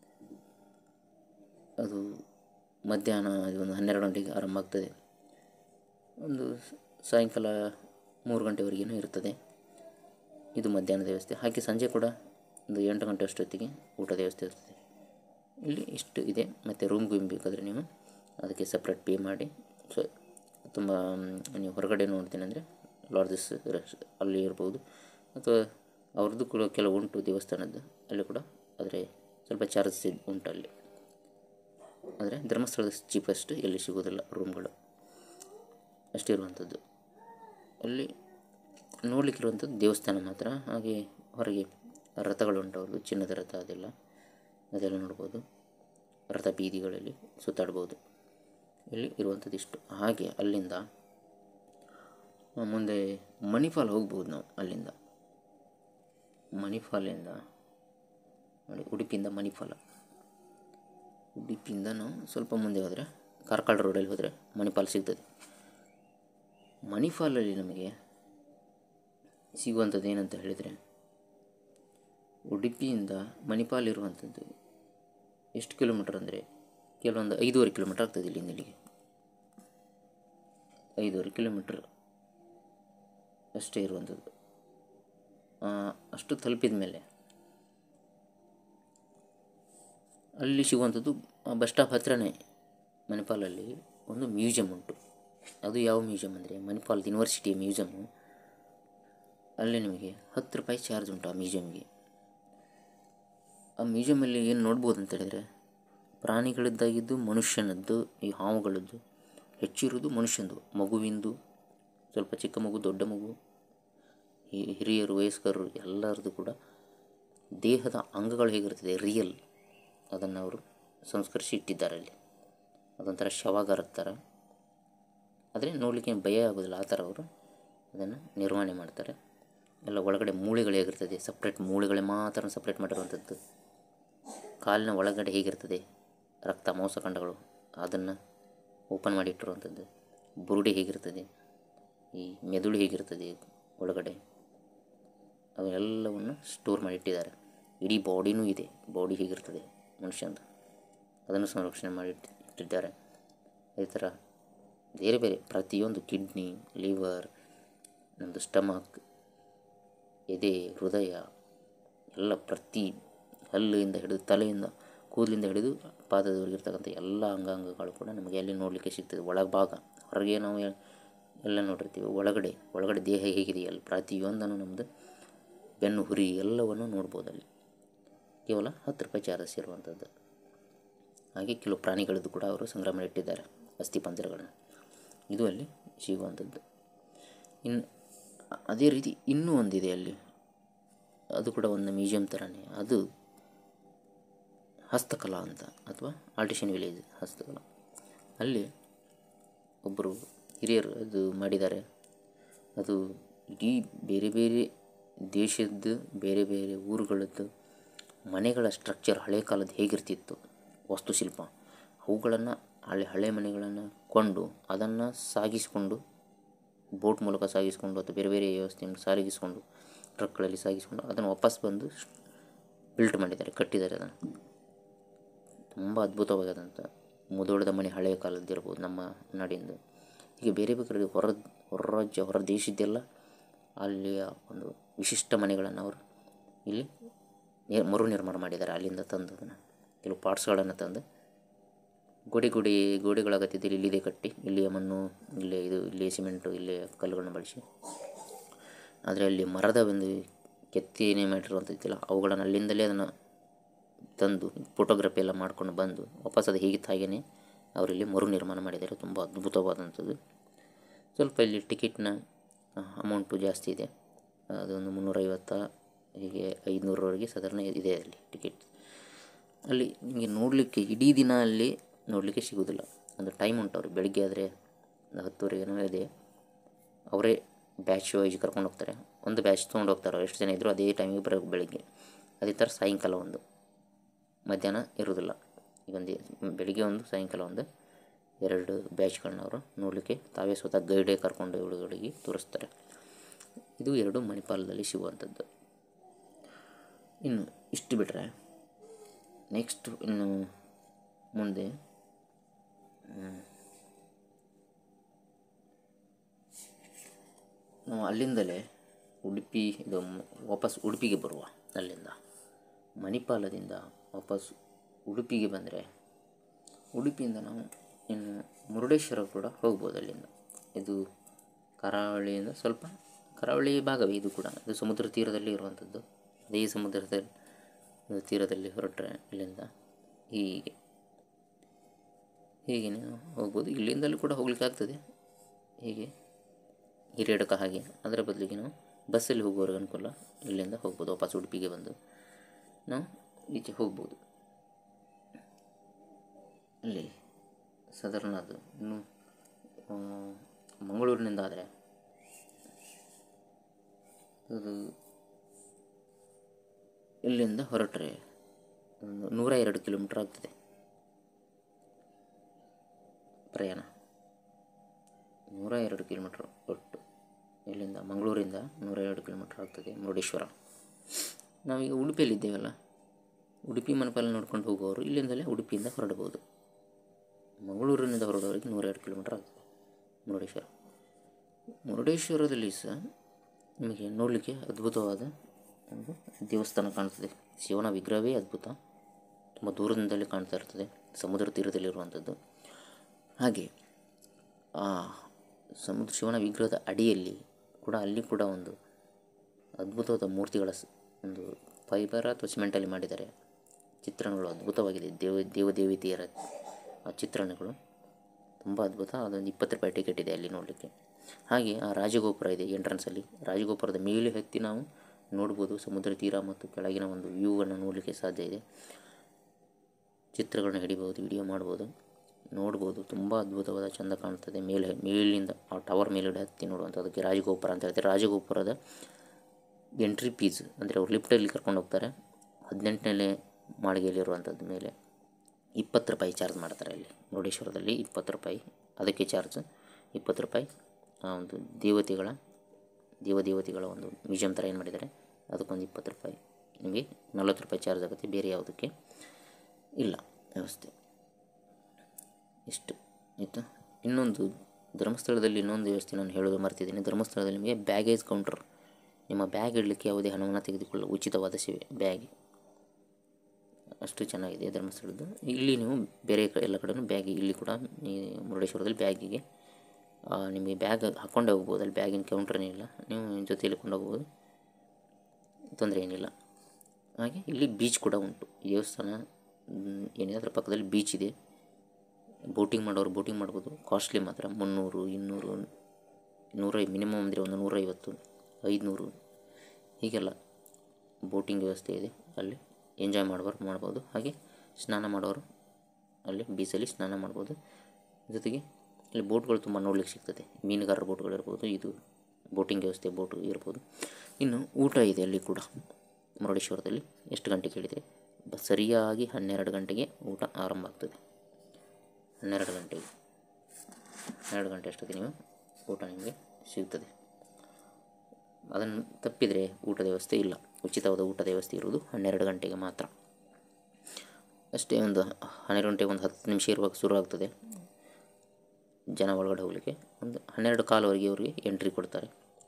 ಅದು ಮಧ್ಯಾಹ್ನ ಒಂದು ಹನ್ನೆರಡು ಗಂಟೆಗೆ ಆರಂಭ ಆಗ್ತದೆ ಒಂದು ಸಾಯಂಕಾಲ ಮೂರು ಗಂಟೆವರೆಗೇನೂ ಇರ್ತದೆ ಇದು ಮಧ್ಯಾಹ್ನದ ವ್ಯವಸ್ಥೆ ಹಾಗೆ ಸಂಜೆ ಕೂಡ ಒಂದು ಎಂಟು ಗಂಟೆ ಅಷ್ಟೊತ್ತಿಗೆ ಊಟದ ವ್ಯವಸ್ಥೆ ಇರ್ತದೆ ಇಲ್ಲಿ ಇಷ್ಟು ಇದೆ ಮತ್ತು ರೂಮ್ ಗೀಮ್ ಬೇಕಾದರೆ ನೀವು ಅದಕ್ಕೆ ಸಪ್ರೇಟ್ ಪೇ ಮಾಡಿ ಸೊ ತುಂಬ ಮ್, ನೀವು ಹೊರಗಡೆ ನೋಡ್ತೀನಿ ಅಂದರೆ ಲಾಡ್ಜಸ್ ಅಲ್ಲಿ ಇರ್ಬೋದು ಅಥವಾ ಅವ್ರದ್ದು ಕೂಡ ಕೆಲವು ಉಂಟು ದೇವಸ್ಥಾನದ್ದು ಅಲ್ಲಿ ಕೂಡ ಆದರೆ ಸ್ವಲ್ಪ ಚಾರ್ಜಸ್ ಉಂಟು ಅಲ್ಲಿ ಆದರೆ ಧರ್ಮಸ್ಥಳದ ಚೀಪೆಸ್ಟ್ ಎಲ್ಲಿ ಸಿಗೋದಿಲ್ಲ ರೂಮ್ಗಳು ಅಷ್ಟೇ ಇರುವಂಥದ್ದು ಅಲ್ಲಿ ನೋಡಲಿಕ್ಕಿರುವಂಥದ್ದು ದೇವಸ್ಥಾನ ಮಾತ್ರ ಹಾಗೆ ಹೊರಗೆ ರಥಗಳುಂಟು ಅವ್ರದ್ದು ಚಿನ್ನದ ರಥ ಅದೆಲ್ಲ ಅದೆಲ್ಲ ನೋಡ್ಬೋದು ರಥ ಬೀದಿಗಳಲ್ಲಿ ಸುತ್ತಾಡ್ಬೋದು ಇಲ್ಲಿ ಇರುವಂಥದ್ದು ಇಷ್ಟು ಹಾಗೆ ಅಲ್ಲಿಂದ ಆ, ಮುಂದೆ ಮಣಿಪಾಲ್ ಹೋಗ್ಬೋದು ನಾವು ಅಲ್ಲಿಂದ ಮಣಿಪಾಲಿಂದ ನೋಡಿ ಉಡುಪಿಯಿಂದ ಮಣಿಪಾಲ ಉಡುಪಿಯಿಂದ ನಾವು ಸ್ವಲ್ಪ ಮುಂದೆ ಹೋದರೆ ಕಾರ್ಕಳ ರೋಡಲ್ಲಿ ಹೋದರೆ ಮಣಿಪಾಲ್ ಸಿಗ್ತದೆ ಮಣಿಪಾಲಲ್ಲಿ ನಮಗೆ ಸಿಗುವಂಥದ್ದು ಏನಂತ ಹೇಳಿದರೆ ಉಡುಪಿಯಿಂದ ಮಣಿಪಾಲ್ ಇರುವಂಥದ್ದು ಎಷ್ಟು ಕಿಲೋಮೀಟರ್ ಅಂದರೆ ಕೆಲವೊಂದು ಐದೂವರೆ ಕಿಲೋಮೀಟರ್ ಆಗ್ತದೆ ಇಲ್ಲಿಂದ ಇಲ್ಲಿಗೆ ಐದೂವರೆ ಕಿಲೋಮೀಟ್ರ್ ಅಷ್ಟೇ ಇರುವಂಥದ್ದು ಆ, ಅಷ್ಟು ತಲುಪಿದ ಮೇಲೆ ಅಲ್ಲಿ ಸಿಗುವಂಥದ್ದು ಆ ಬಸ್ ಸ್ಟಾಪ್ ಹತ್ರನೇ ಮಣಿಪಾಲಲ್ಲಿ ಒಂದು ಮ್ಯೂಸಿಯಂ ಉಂಟು ಅದು ಯಾವ ಮ್ಯೂಸಿಯಂ ಅಂದರೆ ಮಣಿಪಾಲ್ ಯೂನಿವರ್ಸಿಟಿ ಮ್ಯೂಸಿಯಮ್ಮು ಅಲ್ಲಿ ನಿಮಗೆ ಹತ್ತು ರೂಪಾಯಿ ಚಾರ್ಜ್ ಉಂಟು ಆ ಮ್ಯೂಸಿಯಮ್ಗೆ ಆ ಮ್ಯೂಸಿಯಮಲ್ಲಿ ಏನು ನೋಡ್ಬೋದು ಅಂತ ಹೇಳಿದರೆ ಪ್ರಾಣಿಗಳಿದ್ದಾಗಿದ್ದು ಮನುಷ್ಯನದ್ದು ಈ ಹಾವುಗಳದ್ದು ಹೆಚ್ಚಿರೋದು ಮನುಷ್ಯನದು ಮಗುವಿಂದು ಸ್ವಲ್ಪ ಚಿಕ್ಕ ಮಗು ದೊಡ್ಡ ಮಗು ಈ ಹಿರಿಯರು ವಯಸ್ಕರು ಎಲ್ಲರದ್ದು ಕೂಡ ದೇಹದ ಅಂಗಗಳು ಹೇಗಿರ್ತದೆ ರಿಯಲ್ ಅದನ್ನು ಅವರು ಸಂಸ್ಕರಿಸಿ ಇಟ್ಟಿದ್ದಾರೆ ಅಲ್ಲಿ ಅದೊಂಥರ ಶವಾಗಾರ ಥರ ಆದರೆ ನೋಡಲಿಕ್ಕೆ ಭಯ ಆಗೋದಿಲ್ಲ ಆ ಥರ ಅವರು ಅದನ್ನು ನಿರ್ವಹಣೆ ಮಾಡ್ತಾರೆ ಎಲ್ಲ ಒಳಗಡೆ ಮೂಳೆಗಳು ಹೇಗಿರ್ತದೆ ಸಪ್ರೇಟ್ ಮೂಳೆಗಳೇ ಮಾತ್ರ ಸಪ್ರೇಟ್ ಮಾಡಿರುವಂಥದ್ದು ಕಾಲಿನ ಒಳಗಡೆ ಹೇಗಿರ್ತದೆ ರಕ್ತ ಮಾಂಸಖಂಡಗಳು ಅದನ್ನು ಓಪನ್ ಮಾಡಿ ಇಟ್ಟಿರುವಂಥದ್ದು ಬುರುಡೆ ಹೇಗಿರ್ತದೆ ಈ ಮೆದುಳು ಹೇಗಿರ್ತದೆ ಒಳಗಡೆ ಅವೆಲ್ಲವನ್ನು ಸ್ಟೋರ್ ಮಾಡಿ ಇಟ್ಟಿದ್ದಾರೆ ಇಡೀ ಬಾಡಿನೂ ಇದೆ ಬಾಡಿ ಹೇಗಿರ್ತದೆ ಮನುಷ್ಯಂದು ಅದನ್ನು ಸಂರಕ್ಷಣೆ ಮಾಡಿ ಇಟ್- ಇಟ್ಟಿದ್ದಾರೆ ಅದೇ ಥರ ಬೇರೆ ಬೇರೆ ಪ್ರತಿಯೊಂದು ಕಿಡ್ನಿ ಲಿವರ್ ನಮ್ಮದು ಸ್ಟಮಕ್ ಎದೆ ಹೃದಯ ಎಲ್ಲ ಪ್ರತಿ ಹಲ್ಲಿಂದ ಹಿಡಿದು ತಲೆಯಿಂದ ಕೂದಲಿಂದ ಹಿಡಿದು ಪಾದದವರೆಗೆ ಇರ್ತಕ್ಕಂಥ ಎಲ್ಲ ಅಂಗಾಂಗಗಳು ಕೂಡ ನಮಗೆ ಅಲ್ಲಿ ನೋಡಲಿಕ್ಕೆ ಸಿಗ್ತದೆ ಒಳಭಾಗ ಹೊರಗೆ ನಾವು ಎ- ಎಲ್ಲ ನೋಡಿರ್ತೀವಿ ಒಳಗಡೆ ಒಳಗಡೆ ದೇಹ ಹೇಗಿದೆ ಅಲ್ಲಿ ಪ್ರತಿಯೊಂದನ್ನು ನಮ್ಮದು ಬೆನ್ನು ಹುರಿ ಎಲ್ಲವನ್ನು ನೋಡ್ಬೋದು ಅಲ್ಲಿ ಕೇವಲ ಹತ್ತು ರೂಪಾಯಿ ಚಾರ್ಜಸ್ ಇರುವಂಥದ್ದು ಹಾಗೆ ಕೆಲವು ಪ್ರಾಣಿಗಳದ್ದು ಕೂಡ ಅವರು ಸಂಗ್ರಹ ಮಾಡಿ ಇಟ್ಟಿದ್ದಾರೆ ಅಸ್ಥಿಪಂಜರಗಳನ್ನ ಇದು ಅಲ್ಲಿ ಸಿಗುವಂಥದ್ದು ಇನ್ನು ಅದೇ ರೀತಿ ಇನ್ನೂ ಒಂದಿದೆ ಅಲ್ಲಿ ಅದು ಕೂಡ ಒಂದು ಮ್ಯೂಸಿಯಂ ಥರನೇ ಅದು ಹಸ್ತಕಲಾ ಅಂತ ಅಥವಾ ಆಲ್ಟಿಷನ್ ವಿಲೇಜ್ ಹಸ್ತಕಲಾ ಅಲ್ಲಿ ಒಬ್ಬರು ಹಿರಿಯರು ಅದು ಮಾಡಿದ್ದಾರೆ ಅದು ಇಡೀ ಬೇರೆ ಬೇರೆ ದೇಶದ್ದು ಬೇರೆ ಬೇರೆ ಊರುಗಳದ್ದು ಮನೆಗಳ ಸ್ಟ್ರಕ್ಚರ್ ಹಳೆ ಕಾಲದ ಹೇಗಿರ್ತಿತ್ತು ವಾಸ್ತುಶಿಲ್ಪ ಅವುಗಳನ್ನು ಹಳೆ ಹಳೆ ಮನೆಗಳನ್ನು ಕೊಂಡು ಅದನ್ನು ಸಾಗಿಸಿಕೊಂಡು ಬೋಟ್ ಮೂಲಕ ಸಾಗಿಸಿಕೊಂಡು ಅಥವಾ ಬೇರೆ ಬೇರೆ ವ್ಯವಸ್ಥೆಯನ್ನು ಸಾಗಿಸಿಕೊಂಡು ಟ್ರಕ್ಗಳಲ್ಲಿ ಸಾಗಿಸಿಕೊಂಡು ಅದನ್ನು ವಾಪಸ್ ಬಂದು ಬಿಲ್ಟ್ ಮಾಡಿದ್ದಾರೆ ಕಟ್ಟಿದ್ದಾರೆ ಅದನ್ನು ತುಂಬ ಅದ್ಭುತವಾದಂಥ ಮುದೋಳದ ಮನೆ ಹಳೆಯ ಕಾಲದ್ದಿರ್ಬೋದು ನಮ್ಮ ನಾಡಿಂದು ಹೀಗೆ ಬೇರೆ ಬೇರೆ ಹೊರ ಹೊರ ರಾಜ್ಯ ಹೊರ ದೇಶದ್ದೆಲ್ಲ ಅಲ್ಲಿಯ ಒಂದು ವಿಶಿಷ್ಟ ಮನೆಗಳನ್ನು ಅವರು ಇಲ್ಲಿ ನಿ- ಮರು ನಿರ್ಮಾಣ ಮಾಡಿದ್ದಾರೆ ಅಲ್ಲಿಂದ ತಂದು ಅದನ್ನು ಕೆಲವು ಪಾರ್ಟ್ಸ್ಗಳನ್ನು ತಂದು ಗೋಡೆ ಗೋಡೆ ಗೋಡೆಗಳ ಅಗತ್ಯದಲ್ಲಿ ಇಲ್ಲಿದೆ ಕಟ್ಟಿ ಇಲ್ಲಿಯ ಮಣ್ಣು ಇಲ್ಲೇ ಇದು ಇಲ್ಲಿ ಸಿಮೆಂಟು ಇಲ್ಲೇ ಕಲ್ಲುಗಳನ್ನು ಬಳಸಿ ಆದರೆ ಅಲ್ಲಿ ಮರದ ಒಂದು ಕೆತ್ತಿನೇ ಮಾಡಿರುವಂಥದ್ದಿಲ್ಲ ಅವುಗಳನ್ನು ಅಲ್ಲಿಂದಲೇ ಅದನ್ನು ತಂದು ಫೋಟೋಗ್ರಫಿ ಎಲ್ಲ ಮಾಡ್ಕೊಂಡು ಬಂದು ವಾಪಸ್ ಅದು ಹೇಗಿತ್ತು ಹಾಗೆಯೇ ಅವರಿಲ್ಲಿ ಮರು ನಿರ್ಮಾಣ ಮಾಡಿದ್ದಾರೆ ತುಂಬ ಅದ್ಭುತವಾದಂಥದ್ದು ಸ್ವಲ್ಪ ಇಲ್ಲಿ ಟಿಕೆಟ್ನ ಅಮೌಂಟು ಜಾಸ್ತಿ ಇದೆ ಅದೊಂದು ಮುನ್ನೂರೈವತ್ತ ಹೀಗೆ ಐದುನೂರವರೆಗೆ ಸಾಧಾರಣ ಇದೆ ಅಲ್ಲಿ ಟಿಕೆಟ್ ಅಲ್ಲಿ ನಿಮಗೆ ನೋಡಲಿಕ್ಕೆ ಇಡೀ ದಿನ ಅಲ್ಲಿ ನೋಡಲಿಕ್ಕೆ ಸಿಗೋದಿಲ್ಲ ಒಂದು ಟೈಮ್ ಉಂಟು ಅವ್ರಿಗೆ ಬೆಳಿಗ್ಗೆ ಆದರೆ ಒಂದು ಹತ್ತುವರೆಗೇನೋ ಇದೆ ಅವರೇ ಬ್ಯಾಚ್ ವೈಸ್ ಕರ್ಕೊಂಡು ಹೋಗ್ತಾರೆ ಒಂದು ಬ್ಯಾಚ್ ತೊಗೊಂಡು ಹೋಗ್ತಾರೆ ಅವ್ರು ಎಷ್ಟು ಜನ ಇದ್ದರೂ ಅದೇ ಟೈಮಿಗೆ ಬರೋ ಬೆಳಿಗ್ಗೆ ಅದೇ ಥರ ಸಾಯಂಕಾಲ ಒಂದು ಮಧ್ಯಾಹ್ನ ಇರೋದಿಲ್ಲ ಈಗ ಒಂದು ಬೆಳಿಗ್ಗೆ ಒಂದು ಸಾಯಂಕಾಲ ಒಂದು ಎರಡು ಬ್ಯಾಚ್ಗಳನ್ನ ಅವರು ನೋಡಲಿಕ್ಕೆ ತಾವೇ ಸ್ವತಃ ಗೈಡೇ ಕರ್ಕೊಂಡು ಇವುಗಳಿಗೆ ತೋರಿಸ್ತಾರೆ ಇದು ಎರಡು ಮಣಿಪಾಲದಲ್ಲಿ ಸಿಗುವಂಥದ್ದು ಇನ್ನು ಇಷ್ಟು ಬಿಟ್ಟರೆ ನೆಕ್ಸ್ಟ್ ಇನ್ನು ಮುಂದೆ ಹ್ಮ್, ನಾವು ಅಲ್ಲಿಂದಲೇ ಉಡುಪಿ ಇದು ಮ- ವಾಪಸ್ ಉಡುಪಿಗೆ ಬರುವ ಅಲ್ಲಿಂದ ಮಣಿಪಾಲದಿಂದ ವಾಪಸ್ ಉಡುಪಿಗೆ ಬಂದರೆ ಉಡುಪಿಯಿಂದ ನಾವು ಇನ್ನು ಮುರುಡೇಶ್ವರ ಕೂಡ ಹೋಗ್ಬೋದು ಅಲ್ಲಿಂದ ಇದು ಕರಾವಳಿಯಿಂದ ಸ್ವಲ್ಪ ಕರಾವಳಿ ಭಾಗವೇ ಇದು ಕೂಡ ಇದು ಸಮುದ್ರ ತೀರದಲ್ಲಿ ಇರುವಂಥದ್ದು ಅದೇ ಸಮುದ್ರದ ತೀರದಲ್ಲಿ ಹೊರಟ್ರೆ ಇಲ್ಲಿಂದ ಹೀಗೆ ಹೀಗೆ ನೀವು ಹೋಗ್ಬೋದು ಇಲ್ಲಿಂದಲೂ ಕೂಡ ಹೋಗ್ಲಿಕ್ಕೆ ಆಗ್ತದೆ ಹೀಗೆ ಹಿರಿಯಡಕ ಹಾಗೆ ಅದರ ಬದಲಿಗೆ ನಾವು ಬಸ್ಸಲ್ಲಿ ಹೋಗುವವ್ರಿಗೆ ಅನುಕೂಲ ಇಲ್ಲಿಂದ ಹೋಗ್ಬೋದು ವಾಪಸ್ ಉಡುಪಿಗೆ ಬಂದು ನಾವು ಈಚೆ ಹೋಗ್ಬೋದು ಅಲ್ಲಿ ಸಾಧಾರಣ ಅದು ಇನ್ನು ಆ, ಮಂಗಳೂರಿನಿಂದ ಆದರೆ ಅದು ಇಲ್ಲಿಂದ ಹೊರಟ್ರೆ ಒಂದು ನೂರ ಎರಡು ಕಿಲೋಮೀಟ್ರ್ ಆಗ್ತದೆ ಪ್ರಯಾಣ ನೂರ ಎರಡು ಕಿಲೋಮೀಟ್ರ್ ಒಟ್ಟು ಇಲ್ಲಿಂದ ಮಂಗಳೂರಿಂದ ನೂರ ಎರಡು ಕಿಲೋಮೀಟ್ರ್ ಆಗ್ತದೆ ಮುರುಡೇಶ್ವರ ನಾವೀಗ ಉಡುಪಿಯಲ್ಲಿದ್ದೇವಲ್ಲ ಉಡುಪಿ ಮನಪಾಲ ನೋಡ್ಕೊಂಡು ಹೋಗುವವರು ಇಲ್ಲಿಂದಲೇ ಉಡುಪಿಯಿಂದ ಹೊರಡ್ಬೋದು ಮಂಗಳೂರಿನಿಂದ ಹೊರಡೋರಿಗೆ ನೂರೆರಡು ಕಿಲೋಮೀಟ್ರ್ ಆಗ್ತದೆ ಮುರುಡೇಶ್ವರ ಮುರುಡೇಶ್ವರದಲ್ಲಿ ಸಹ ನಿಮಗೆ ನೋಡಲಿಕ್ಕೆ ಅದ್ಭುತವಾದ ಒಂದು ದೇವಸ್ಥಾನ ಕಾಣ್ತದೆ ಶಿವನ ವಿಗ್ರಹವೇ ಅದ್ಭುತ ತುಂಬ ದೂರದಿಂದಲೇ ಕಾಣ್ತಾ ಇರ್ತದೆ ಸಮುದ್ರ ತೀರದಲ್ಲಿರುವಂಥದ್ದು ಹಾಗೆ ಆ ಸಮುದ್ರ ಶಿವನ ವಿಗ್ರಹದ ಅಡಿಯಲ್ಲಿ ಕೂಡ ಅಲ್ಲಿ ಕೂಡ ಒಂದು ಅದ್ಭುತವಾದ ಮೂರ್ತಿಗಳ ಸ್- ಒಂದು ಫೈಬರ್ ಅಥವಾ ಸಿಮೆಂಟಲ್ಲಿ ಮಾಡಿದ್ದಾರೆ ಚಿತ್ರಣಗಳು ಅದ್ಭುತವಾಗಿದೆ ದೇವ ದೇವದೇವತೆಯರ ಆ ಚಿತ್ರಣಗಳು ತುಂಬ ಅದ್ಭುತ ಅದೊಂದು ಇಪ್ಪತ್ತು ರೂಪಾಯಿ ಟಿಕೆಟ್ ಇದೆ ಅಲ್ಲಿ ನೋಡಲಿಕ್ಕೆ ಹಾಗೆ ಆ ರಾಜಗೋಪುರ ಇದೆ ಎಂಟ್ರೆನ್ಸಲ್ಲಿ ರಾಜಗೋಪುರದ ಮೇಲೆ ಹತ್ತಿ ನಾವು ನೋಡ್ಬೋದು ಸಮುದ್ರ ತೀರ ಮತ್ತು ಕೆಳಗಿನ ಒಂದು ವ್ಯೂವನ್ನು ನೋಡಲಿಕ್ಕೆ ಸಾಧ್ಯ ಇದೆ ಚಿತ್ರಗಳನ್ನ ಹಿಡಿಬೋದು ವಿಡಿಯೋ ಮಾಡ್ಬೋದು ನೋಡ್ಬೋದು ತುಂಬ ಅದ್ಭುತವಾದ ಚಂದ ಕಾಣ್ತದೆ ಮೇಲೆ ಮೇಲಿನಿಂದ ಆ ಟವರ್ ಮೇಲುಗಡೆ ಹತ್ತಿ ನೋಡುವಂಥದ್ದಕ್ಕೆ ರಾಜಗೋಪುರ ಅಂತ ಹೇಳ್ತಾರೆ ರಾಜಗೋಪುರದ ಎಂಟ್ರಿ ಫೀಸ್ ಅಂದರೆ ಅವ್ರು ಲಿಫ್ಟಲ್ಲಿ ಕರ್ಕೊಂಡು ಹೋಗ್ತಾರೆ ಹದಿನೆಂಟನೇ ಮಾಳಿಗೆಯಲ್ಲಿರುವಂಥದ್ದು ಮೇಲೆ ಇಪ್ಪತ್ತು ರೂಪಾಯಿ ಚಾರ್ಜ್ ಮಾಡ್ತಾರೆ ಅಲ್ಲಿ ಮುರುಡೇಶ್ವರದಲ್ಲಿ ಇಪ್ಪತ್ತು ರೂಪಾಯಿ ಅದಕ್ಕೆ ಚಾರ್ಜ್ ಇಪ್ಪತ್ತು ರೂಪಾಯಿ ಆ ಒಂದು ದೇವತೆಗಳ ದೇವದೇವತೆಗಳ ಒಂದು ಮ್ಯೂಸಿಯಂ ಥರ ಏನು ಮಾಡಿದ್ದಾರೆ ಅದಕ್ಕೊಂದು ಇಪ್ಪತ್ತು ರೂಪಾಯಿ ನಿಮಗೆ ನಲ್ವತ್ತು ರೂಪಾಯಿ ಚಾರ್ಜ್ ಆಗುತ್ತೆ ಬೇರೆ ಯಾವುದಕ್ಕೆ ಇಲ್ಲ ವ್ಯವಸ್ಥೆ ಇಷ್ಟು ಆಯಿತು ಇನ್ನೊಂದು ಧರ್ಮಸ್ಥಳದಲ್ಲಿ ಇನ್ನೊಂದು ವ್ಯವಸ್ಥೆ ನಾನು ಹೇಳೋದು ಮರ್ತಿದ್ದೀನಿ ಧರ್ಮಸ್ಥಳದಲ್ಲಿ ನಿಮಗೆ ಬ್ಯಾಗೇಜ್ ಕೌಂಟರ್ ನಿಮ್ಮ ಬ್ಯಾಗ್ ಇಡಲಿಕ್ಕೆ ಯಾವುದೇ ಹಣವನ್ನು ತೆಗೆದುಕೊಳ್ಳ ಉಚಿತವಾದ ಸೇವೆ ಬ್ಯಾಗ್ ಅಷ್ಟು ಚೆನ್ನಾಗಿದೆ ಧರ್ಮಸ್ಥಳದ್ದು ಇಲ್ಲಿ ನೀವು ಬೇರೆ ಕ- ಎಲ್ಲ ಕಡೆನೂ ಬ್ಯಾಗ್ ಇಲ್ಲಿ ಕೂಡ ಈ ಮುರುಡೇಶ್ವರದಲ್ಲಿ ಬ್ಯಾಗಿಗೆ ಆ, ನಿಮಗೆ ಬ್ಯಾಗ್ ಹಾಕ್ಕೊಂಡೇ ಹೋಗ್ಬೋದು ಅಲ್ಲಿ ಬ್ಯಾಗಿನ ಕೌಂಟ್ರನೇ ಇಲ್ಲ ನೀವು ಜೊತೆಯಲ್ಲಿ ಕೊಂಡು ಹೋಗ್ಬೋದು ತೊಂದರೆ ಏನಿಲ್ಲ ಹಾಗೆ ಇಲ್ಲಿ ಬೀಚ್ ಕೂಡ ಉಂಟು ಈ ದೇವಸ್ಥಾನ ಮ್, ಏನಿದೆ ಅದರ ಪಕ್ಕದಲ್ಲಿ ಬೀಚ್ ಇದೆ ಬೋಟಿಂಗ್ ಮಾಡೋರು ಬೋಟಿಂಗ್ ಮಾಡ್ಬೋದು ಕಾಸ್ಟ್ಲಿ ಮಾತ್ರ ಮುನ್ನೂರು ಇನ್ನೂರು ನೂರೈ ಮಿನಿಮಮ್ ಅಂದರೆ ಒಂದು ನೂರೈವತ್ತು ಐದುನೂರು ಹೀಗೆಲ್ಲ ಬೋಟಿಂಗ್ ವ್ಯವಸ್ಥೆ ಇದೆ ಅಲ್ಲಿ ಎಂಜಾಯ್ ಮಾಡೋರು ಮಾಡ್ಬೋದು ಹಾಗೆ ಸ್ನಾನ ಮಾಡೋರು ಅಲ್ಲಿ ಬೀಚಲ್ಲಿ ಸ್ನಾನ ಮಾಡ್ಬೋದು ಜೊತೆಗೆ ಇಲ್ಲಿ ಬೋಟ್ಗಳು ತುಂಬ ನೋಡ್ಲಿಕ್ಕೆ ಸಿಗ್ತದೆ ಮೀನುಗಾರರ ಬೋಟ್ಗಳು ಇರ್ಬೋದು ಇದು ಬೋಟಿಂಗ್ ವ್ಯವಸ್ಥೆ ಬೋಟ್ ಇರ್ಬೋದು ಇನ್ನು ಊಟ ಇದೆ ಅಲ್ಲಿ ಕೂಡ ಮುರುಡೇಶ್ವರದಲ್ಲಿ ಎಷ್ಟು ಗಂಟೆಗೆ ಹೇಳಿದರೆ ಬ ಸರಿಯಾಗಿ ಹನ್ನೆರಡು ಗಂಟೆಗೆ ಊಟ ಆರಂಭ ಆಗ್ತದೆ ಹನ್ನೆರಡು ಗಂಟೆಗೆ ಹನ್ನೆರಡು ಗಂಟೆ ಅಷ್ಟೊತ್ತಿಗೆ ನೀವು ಊಟ ನಿಮಗೆ ಸಿಗ್ತದೆ ಅದನ್ನು ತಪ್ಪಿದರೆ ಊಟದ ವ್ಯವಸ್ಥೆ ಇಲ್ಲ ಉಚಿತವಾದ ಊಟದ ವ್ಯವಸ್ಥೆ ಇರುವುದು ಹನ್ನೆರಡು ಗಂಟೆಗೆ ಮಾತ್ರ ಅಷ್ಟೇ ಒಂದು ಹನ್ನೆರಡು ಗಂಟೆಗೆ ಒಂದು ಹತ್ತು ನಿಮಿಷ ಇರುವಾಗ ಶುರು ಆಗ್ತದೆ ಜನ ಒಳಗಡೆ ಹೋಗಲಿಕ್ಕೆ ಒಂದು ಹನ್ನೆರಡು ಕಾಲವರೆಗೆ ಅವರಿಗೆ ಎಂಟ್ರಿ ಕೊಡ್ತಾರೆ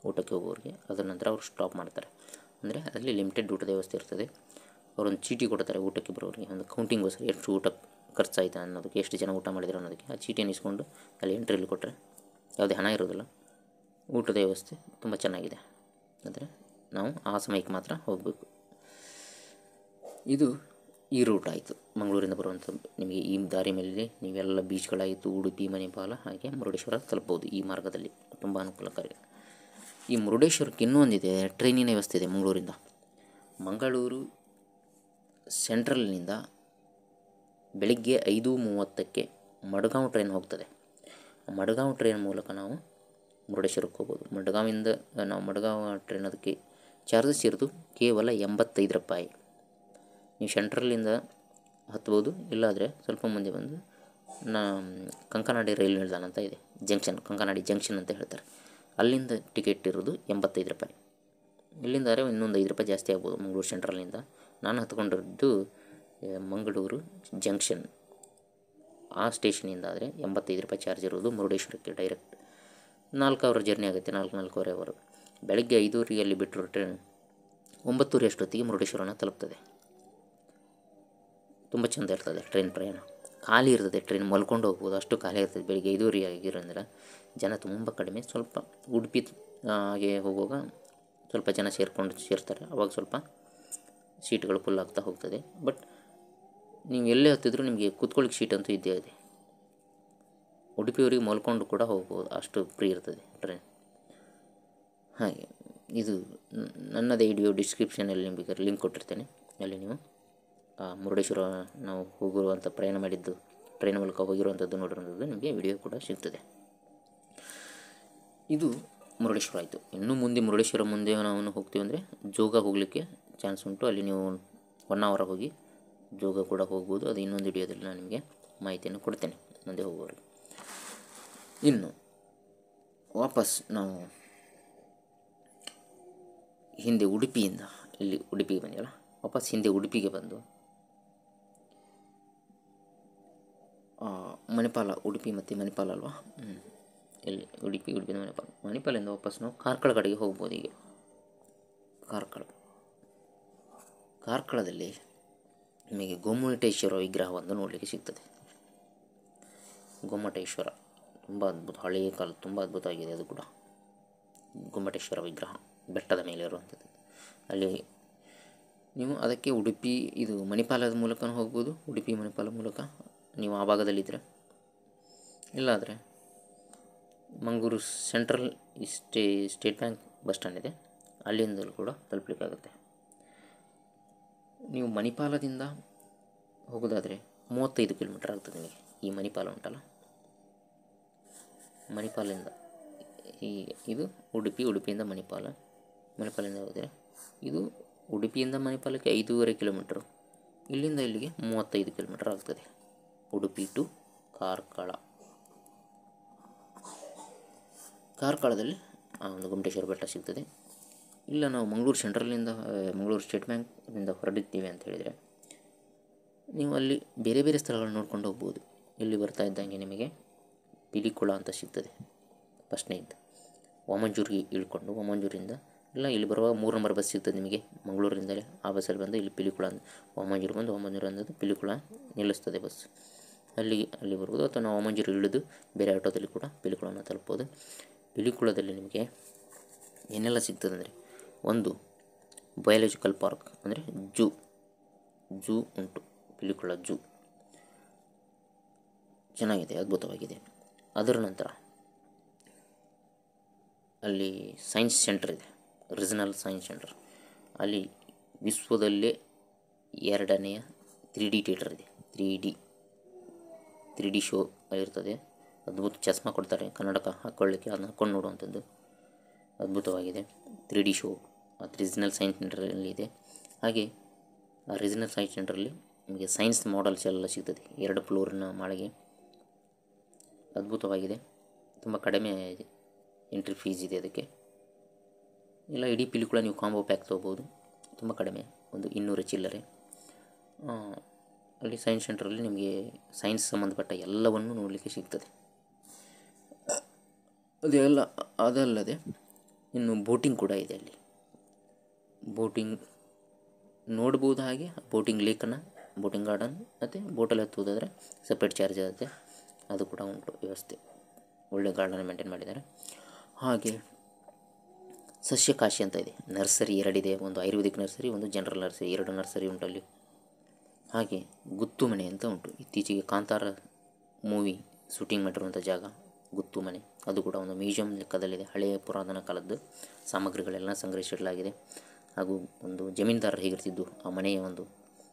ಊಟಕ್ಕೆ ಹೋಗೋರಿಗೆ ಅದರ ನಂತರ ಅವ್ರು ಸ್ಟಾಪ್ ಮಾಡ್ತಾರೆ ಅಂದರೆ ಅಲ್ಲಿ ಲಿಮಿಟೆಡ್ ಊಟದ ವ್ಯವಸ್ಥೆ ಇರ್ತದೆ ಅವರೊಂದು ಚೀಟಿ ಕೊಡ್ತಾರೆ ಊಟಕ್ಕೆ ಬರೋರಿಗೆ ಒಂದು ಕೌಂಟಿಂಗೋಸ್ಕರ ಎಷ್ಟು ಊಟ ಖರ್ಚಾಯ್ತು ಅನ್ನೋದಕ್ಕೆ ಎಷ್ಟು ಜನ ಊಟ ಮಾಡಿದ್ರು ಅನ್ನೋದಕ್ಕೆ ಆ ಚೀಟಿಯನ್ನು ಇಸ್ಕೊಂಡು ಅಲ್ಲಿ ಎಂಟ್ರಿಯಲ್ಲಿ ಕೊಟ್ಟರೆ ಯಾವುದೇ ಹಣ ಇರೋದಿಲ್ಲ ಊಟದ ವ್ಯವಸ್ಥೆ ತುಂಬ ಚೆನ್ನಾಗಿದೆ ಅಂದರೆ ನಾವು ಆ ಸಮಯಕ್ಕೆ ಮಾತ್ರ ಹೋಗಬೇಕು ಇದು ಈ ರೂಟ್ ಆಯಿತು ಮಂಗಳೂರಿಂದ ಬರುವಂಥ ನಿಮಗೆ ಈ ದಾರಿ ಮೇಲೆ ನೀವೆಲ್ಲ ಬೀಚ್ಗಳಾಯಿತು ಉಡುಪಿ ಮಣಿಪಾಲ ಹಾಗೆ ಮುರುಡೇಶ್ವರ ತಲುಪ್ಬೋದು ಈ ಮಾರ್ಗದಲ್ಲಿ ತುಂಬ ಅನುಕೂಲಕಾರಿ ಈ ಮುರುಡೇಶ್ವರಕ್ಕೆ ಇನ್ನೊಂದಿದೆ ಟ್ರೈನಿನ ವ್ಯವಸ್ಥೆ ಇದೆ ಮಂಗಳೂರಿಂದ ಮಂಗಳೂರು ಸೆಂಟ್ರಲ್ನಿಂದ ಬೆಳಿಗ್ಗೆ ಐದು ಮೂವತ್ತಕ್ಕೆ ಮಡ್ಗಾಂವ್ ಟ್ರೈನ್ ಹೋಗ್ತದೆ ಮಡ್ಗಾಂವ್ ಟ್ರೈನ್ ಮೂಲಕ ನಾವು ಮುರುಡೇಶ್ವರಕ್ಕೆ ಹೋಗ್ಬೋದು ಮಡ್ಗಾವಿಂದ ನಾವು ಮಡ್ಗಾಂವ್ ಟ್ರೈನ್ ಅದಕ್ಕೆ ಚಾರ್ಜಸ್ ಇರೋದು ಕೇವಲ ಎಂಬತ್ತೈದು ರೂಪಾಯಿ ನೀವು ಸೆಂಟ್ರಲ್ಲಿಂದ ಹತ್ಬೋದು ಇಲ್ಲಾದರೆ ಸ್ವಲ್ಪ ಮುಂದೆ ಬಂದು ನಾ ಕಂಕನಾಡಿ ರೈಲು ನಿಲ್ದಾಣ ಅಂತ ಇದೆ ಜಂಕ್ಷನ್ ಕಂಕನಾಡಿ ಜಂಕ್ಷನ್ ಅಂತ ಹೇಳ್ತಾರೆ ಅಲ್ಲಿಂದ ಟಿಕೆಟ್ ಇರೋದು ಎಂಬತ್ತೈದು ರೂಪಾಯಿ ಇಲ್ಲಿಂದ ಆದರೆ ಇನ್ನೊಂದು ಐದು ರೂಪಾಯಿ ಜಾಸ್ತಿ ಆಗ್ಬೋದು ಮಂಗಳೂರು ಸೆಂಟ್ರಲ್ನಿಂದ ನಾನು ಹತ್ಕೊಂಡಿದ್ದು ಆ, ಮಂಗಳೂರು ಜಂಕ್ಷನ್ ಆ ಸ್ಟೇಷನಿಂದ ಆದರೆ ಎಂಬತ್ತೈದು ರೂಪಾಯಿ ಚಾರ್ಜ್ ಇರೋದು ಮುರುಡೇಶ್ವರಕ್ಕೆ ಡೈರೆಕ್ಟ್ ನಾಲ್ಕು ಅವರ್ ಜರ್ನಿ ಆಗುತ್ತೆ ನಾಲ್ಕು ನಾಲ್ಕೂವರೆ ಅವರು ಬೆಳಗ್ಗೆ ಐದೂವರೆಗೆ ಅಲ್ಲಿ ಬಿಟ್ಟರು ಟ್ರೈನ್ ಒಂಬತ್ತೂವರೆ ಅಷ್ಟೊತ್ತಿಗೆ ಮುರುಡೇಶ್ವರನ ತಲುಪ್ತದೆ ತುಂಬ ಚೆಂದ ಇರ್ತದೆ ಟ್ರೈನ್ ಪ್ರಯಾಣ ಖಾಲಿ ಇರ್ತದೆ ಟ್ರೈನ್ ಮಲ್ಕೊಂಡು ಹೋಗ್ಬೋದು ಅಷ್ಟು ಖಾಲಿ ಇರ್ತದೆ ಬೆಳಿಗ್ಗೆ ಐದೂವರೆ ಆಗಿರೋದ್ರಿಂದ ಜನ ತುಂಬ ಕಡಿಮೆ ಸ್ವಲ್ಪ ಉಡುಪಿ ಆ, ಹಾಗೆ ಹೋಗುವಾಗ ಸ್ವಲ್ಪ ಜನ ಸೇರಿಕೊಂಡು ಸೇರ್ತಾರೆ ಅವಾಗ ಸ್ವಲ್ಪ ಸೀಟ್ಗಳು ಫುಲ್ ಆಗ್ತಾ ಹೋಗ್ತದೆ ಬಟ್ ನೀವು ಎಲ್ಲೇ ಹತ್ತಿದ್ರೂ ನಿಮಗೆ ಕೂತ್ಕೊಳ್ಳಿಕ್ಕೆ ಸೀಟ್ ಅಂತೂ ಇದ್ದೇ ಇದೆ ಉಡುಪಿಯವರಿಗೆ ಮಲ್ಕೊಂಡು ಕೂಡ ಹೋಗ್ಬೋದು ಅಷ್ಟು ಫ್ರೀ ಇರ್ತದೆ ಟ್ರೈನ್ ಹಾಗೆ ಇದು ನ- ನನ್ನದೇ ವಿಡಿಯೋ ಡಿಸ್ಕ್ರಿಪ್ಷನಲ್ಲಿ ನಿಮಗೆ ಲಿಂಕ್ ಕೊಟ್ಟಿರ್ತೇನೆ ಅಲ್ಲಿ ನೀವು ಆ ಮುರುಡೇಶ್ವರ ನಾವು ಹೋಗಿರುವಂಥ ಪ್ರಯಾಣ ಮಾಡಿದ್ದು ಟ್ರೈನ್ ಮೂಲಕ ಹೋಗಿರುವಂಥದ್ದು ನೋಡಿರೋಂಥದ್ದು ನಿಮಗೆ ವಿಡಿಯೋ ಕೂಡ ಸಿಗ್ತದೆ ಇದು ಮುರುಡೇಶ್ವರ ಆಯಿತು ಇನ್ನು ಮುಂದೆ ಮುರುಡೇಶ್ವರ ಮುಂದೆ ನಾವು ಹೋಗ್ತೀವಿ ಅಂದರೆ ಜೋಗ ಹೋಗಲಿಕ್ಕೆ ಚಾನ್ಸ್ ಉಂಟು ಅಲ್ಲಿ ನೀವು ಒನ್ ಅವರ್ ಹೋಗಿ ಜೋಗ ಕೂಡ ಹೋಗ್ಬೋದು ಅದು ಇನ್ನೊಂದು ವಿಡಿಯೋದಲ್ಲಿ ನಾನು ನಿಮಗೆ ಮಾಹಿತಿಯನ್ನು ಕೊಡ್ತೇನೆ ಮುಂದೆ ಹೋಗೋರಿಗೆ ಇನ್ನು ವಾಪಸ್ ನಾವು ಹಿಂದೆ ಉಡುಪಿಯಿಂದ ಇಲ್ಲಿ ಉಡುಪಿಗೆ ಬಂದಿಲ್ಲ ವಾಪಸ್ ಹಿಂದೆ ಉಡುಪಿಗೆ ಬಂದು ಆ, ಮಣಿಪಾಲ ಉಡುಪಿ ಮತ್ತು ಮಣಿಪಾಲ ಅಲ್ವಾ ಹ್ಞೂ ಇಲ್ಲಿ ಉಡುಪಿ ಉಡುಪಿ ಮಣಿಪಾಲ ಮಣಿಪಾಲಿಂದ ವಾಪಸ್ ನಾವು ಕಾರ್ಕಳ ಕಡೆಗೆ ಹೋಗ್ಬೋದು ಈಗ ಕಾರ್ಕಳ ಕಾರ್ಕಳದಲ್ಲಿ ನಿಮಗೆ ಗೊಮ್ಮಟೇಶ್ವರ ವಿಗ್ರಹವನ್ನು ನೋಡಲಿಕ್ಕೆ ಸಿಗ್ತದೆ ಗೊಮ್ಮಟೇಶ್ವರ ತುಂಬ ಅದ್ಭುತ ಹಳೆಯ ಕಾಲ ತುಂಬ ಅದ್ಭುತವಾಗಿದೆ ಅದು ಕೂಡ ಗೊಮ್ಮಟೇಶ್ವರ ವಿಗ್ರಹ ಬೆಟ್ಟದ ಮೇಲೆ ಇರುವಂಥದ್ದು ಅಲ್ಲಿ ನೀವು ಅದಕ್ಕೆ ಉಡುಪಿ ಇದು ಮಣಿಪಾಲದ ಮೂಲಕನೂ ಹೋಗ್ಬೋದು ಉಡುಪಿ ಮಣಿಪಾಲ ಮೂಲಕ ನೀವು ಆ ಭಾಗದಲ್ಲಿದ್ದರೆ ಇಲ್ಲಾದರೆ ಮಂಗಳೂರು ಸೆಂಟ್ರಲ್ ಸ್ಟೇ ಸ್ಟೇಟ್ ಬ್ಯಾಂಕ್ ಬಸ್ ಸ್ಟ್ಯಾಂಡ್ ಇದೆ ಅಲ್ಲಿಂದಲೂ ಕೂಡ ತಲುಪಲಿಕ್ಕಾಗುತ್ತೆ ನೀವು ಮಣಿಪಾಲದಿಂದ ಹೋಗೋದಾದರೆ ಮೂವತ್ತೈದು ಕಿಲೋಮೀಟರ್ ಆಗ್ತದೆ ನಿಮಗೆ ಈ ಮಣಿಪಾಲ ಉಂಟಲ್ಲ ಮಣಿಪಾಲಿಂದ ಈ ಇದು ಉಡುಪಿ ಉಡುಪಿಯಿಂದ ಮಣಿಪಾಲ ಮಣಿಪಾಲಿಂದ ಹೋದರೆ ಇದು ಉಡುಪಿಯಿಂದ ಮಣಿಪಾಲಕ್ಕೆ ಐದೂವರೆ ಕಿಲೋಮೀಟ್ರು ಇಲ್ಲಿಂದ ಇಲ್ಲಿಗೆ ಮೂವತ್ತೈದು ಕಿಲೋಮೀಟರ್ ಆಗ್ತದೆ ಉಡುಪಿ ಟು ಕಾರ್ಕಳ ಕಾರ್ಕಳದಲ್ಲಿ ಆ ಒಂದು ಗೊಮ್ಮಟೇಶ್ವರ ಬೆಟ್ಟ ಸಿಗ್ತದೆ ಇಲ್ಲ ನಾವು ಮಂಗಳೂರು ಸೆಂಟ್ರಲ್ನಿಂದ ಆ, ಮಂಗಳೂರು ಸ್ಟೇಟ್ ಬ್ಯಾಂಕ್ನಿಂದ ಹೊರಡಿದ್ದೀವಿ ಅಂತ ಹೇಳಿದರೆ ನೀವು ಅಲ್ಲಿ ಬೇರೆ ಬೇರೆ ಸ್ಥಳಗಳನ್ನ ನೋಡ್ಕೊಂಡು ಹೋಗ್ಬೋದು ಇಲ್ಲಿ ಬರ್ತಾ ಇದ್ದಂಗೆ ನಿಮಗೆ ಪಿಲಿಕುಳ ಅಂತ ಸಿಗ್ತದೆ ಫಸ್ಟ್ನೇದು ವಾಮಂಜೂರಿಗೆ ಇಳ್ಕೊಂಡು ವಾಮಂಜೂರಿಂದ ಇಲ್ಲ ಇಲ್ಲಿ ಬರುವಾಗ ಮೂರು ನಂಬರ್ ಬಸ್ ಸಿಗ್ತದೆ ನಿಮಗೆ ಮಂಗಳೂರಿಂದಲೇ ಆ ಬಸ್ಸಲ್ಲಿ ಬಂದು ಇಲ್ಲಿ ಪಿಲಿಕುಳ ಅಂತ ವಾಮಂಜೂರು ಬಂದು ವಾಮಂಜೂರು ಅನ್ನೋದು ಪಿಲಿಕುಳ ನಿಲ್ಲಿಸ್ತದೆ ಬಸ್ ಅಲ್ಲಿ ಅಲ್ಲಿ ಬರ್ಬೋದು ಅಥವಾ ನಾವು ವಾಮಂಜೂರು ಇಳಿದು ಬೇರೆ ಆಟೋದಲ್ಲಿ ಕೂಡ ಪಿಲಿಕುಳನ ತಲುಪ್ಬೋದು ಪಿಲಿಕುಳದಲ್ಲಿ ನಿಮಗೆ ಏನೆಲ್ಲ ಸಿಗ್ತದೆ ಅಂದರೆ ಒಂದು ಬಯಾಲಜಿಕಲ್ ಪಾರ್ಕ್ ಅಂದರೆ ಜೂ ಜೂ ಉಂಟು ಪಿಲಿಕುಳ ಜೂ ಚೆನ್ನಾಗಿದೆ ಅದ್ಭುತವಾಗಿದೆ ಅದರ ನಂತರ ಅಲ್ಲಿ ಸೈನ್ಸ್ ಸೆಂಟರ್ ಇದೆ ರೀಜನಲ್ ಸೈನ್ಸ್ ಸೆಂಟರ್ ಅಲ್ಲಿ ವಿಶ್ವದಲ್ಲೇ ಎರಡನೆಯ ತ್ರೀ ಡಿ ಥಿಯೇಟರ್ ಇದೆ three D three D show ಇರ್ತದೆ ಅದ್ಭುತ ಚಸ್ಮಾ ಕೊಡ್ತಾರೆ ಕನ್ನಡಕ ಹಾಕ್ಕೊಳ್ಳಿಕ್ಕೆ ಅದನ್ನ ಹಾಕ್ಕೊಂಡು ನೋಡುವಂಥದ್ದು ಅದ್ಭುತವಾಗಿದೆ ತ್ರೀ ಡಿ ಶೋ ಅದು ರೀಜನಲ್ ಸೈನ್ಸ್ ಸೆಂಟರಲ್ಲಿ ಇದೆ ಹಾಗೆ ಆ ರೀಜನಲ್ ಸೈನ್ಸ್ ಸೆಂಟ್ರಲ್ಲಿ ನಿಮಗೆ ಸೈನ್ಸ್ ಮಾಡಲ್ಸ್ ಎಲ್ಲ ಸಿಗ್ತದೆ ಎರಡು ಫ್ಲೋರಿನ ಮಾಳಿಗೆ ಅದ್ಭುತವಾಗಿದೆ ತುಂಬ ಕಡಿಮೆ ಎಂಟ್ರಿ ಫೀಸ್ ಇದೆ ಅದಕ್ಕೆ ಇಲ್ಲ ಇಡೀ ಪಿಲಿಕುಳ ನೀವು ಕಾಂಬೋ ಪ್ಯಾಕ್ ತೊಗೋಬೋದು ತುಂಬ ಕಡಿಮೆ ಒಂದು ಇನ್ನೂರು ಚಿಲ್ಲರೆ ಆ, ಅಲ್ಲಿ ಸೈನ್ಸ್ ಸೆಂಟ್ರಲ್ಲಿ ನಿಮಗೆ ಸೈನ್ಸ್ ಸಂಬಂಧಪಟ್ಟ ಎಲ್ಲವನ್ನು ನೋಡಲಿಕ್ಕೆ ಸಿಗ್ತದೆ ಅದೆಲ್ಲ ಅದಲ್ಲದೆ ಇನ್ನು ಬೋಟಿಂಗ್ ಕೂಡ ಇದೆ ಅಲ್ಲಿ ಬೋಟಿಂಗ್ ನೋಡ್ಬೋದು ಹಾಗೆ ಬೋಟಿಂಗ್ ಲೇಕನ್ನು ಬೋಟಿಂಗ್ ಗಾರ್ಡನ್ ಮತ್ತು ಬೋಟಲ್ಲಿ ಹತ್ತುವುದಾದರೆ ಸಪ್ರೇಟ್ ಚಾರ್ಜ್ ಆಗುತ್ತೆ ಅದು ಕೂಡ ಉಂಟು ವ್ಯವಸ್ಥೆ ಒಳ್ಳೆ ಗಾರ್ಡನ್ ಮೇಂಟೈನ್ ಮಾಡಿದ್ದಾರೆ ಹಾಗೆ ಸಸ್ಯಕಾಶಿ ಅಂತ ಇದೆ ನರ್ಸರಿ ಎರಡಿದೆ ಒಂದು ಆಯುರ್ವೇದಿಕ್ ನರ್ಸರಿ ಒಂದು ಜನರಲ್ ನರ್ಸರಿ ಎರಡು ನರ್ಸರಿ ಉಂಟು ಅಲ್ಲಿ ಹಾಗೆ ಗುತ್ತು ಮನೆ ಅಂತ ಉಂಟು ಇತ್ತೀಚೆಗೆ ಕಾಂತಾರ ಮೂವಿ ಶೂಟಿಂಗ್ ಮಾಡಿರುವಂಥ ಜಾಗ ಗುತ್ತು ಮನೆ ಅದು ಕೂಡ ಒಂದು ಮ್ಯೂಸಿಯಂ ಲೆಕ್ಕದಲ್ಲಿದೆ ಹಳೆಯ ಪುರಾತನ ಕಾಲದ್ದು ಸಾಮಗ್ರಿಗಳೆಲ್ಲ ಸಂಗ್ರಹಿಸಿಡಲಾಗಿದೆ ಹಾಗೂ ಒಂದು ಜಮೀನ್ದಾರರು ಹೇಗಿರ್ತಿದ್ದು ಆ ಮನೆಯ ಒಂದು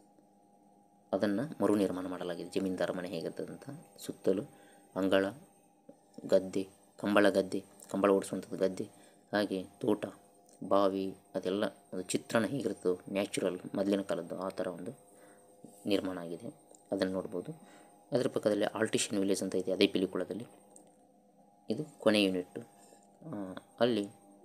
ಅದನ್ನು ಮರು ನಿರ್ಮಾಣ ಮಾಡಲಾಗಿದೆ ಜಮೀನ್ದಾರ ಮನೆ ಹೇಗಿರ್ತದಂತ ಸುತ್ತಲೂ ಅಂಗಳ ಗದ್ದೆ ಕಂಬಳ ಗದ್ದೆ ಕಂಬಳ ಓಡಿಸುವಂಥದ್ದು ಗದ್ದೆ ಹಾಗೆ ತೋಟ ಬಾವಿ ಅದೆಲ್ಲ ಒಂದು ಚಿತ್ರಣ ಹೇಗಿರ್ತದೋ ನ್ಯಾಚುರಲ್ ಮೊದಲಿನ ಕಾಲದ್ದು ಆ ಥರ ಒಂದು ನಿರ್ಮಾಣ ಆಗಿದೆ ಅದನ್ನು ನೋಡ್ಬೋದು ಅದರ ಪಕ್ಕದಲ್ಲಿ ಆಲ್ಟಿಷನ್ ವಿಲೇಜ್ ಅಂತ ಇದೆ ಅದೇ ಪಿಲಿಕುಳದಲ್ಲಿ ಇದು ಕೊನೆ ಯೂನಿಟ್ಟು ಆ, ಅಲ್ಲಿ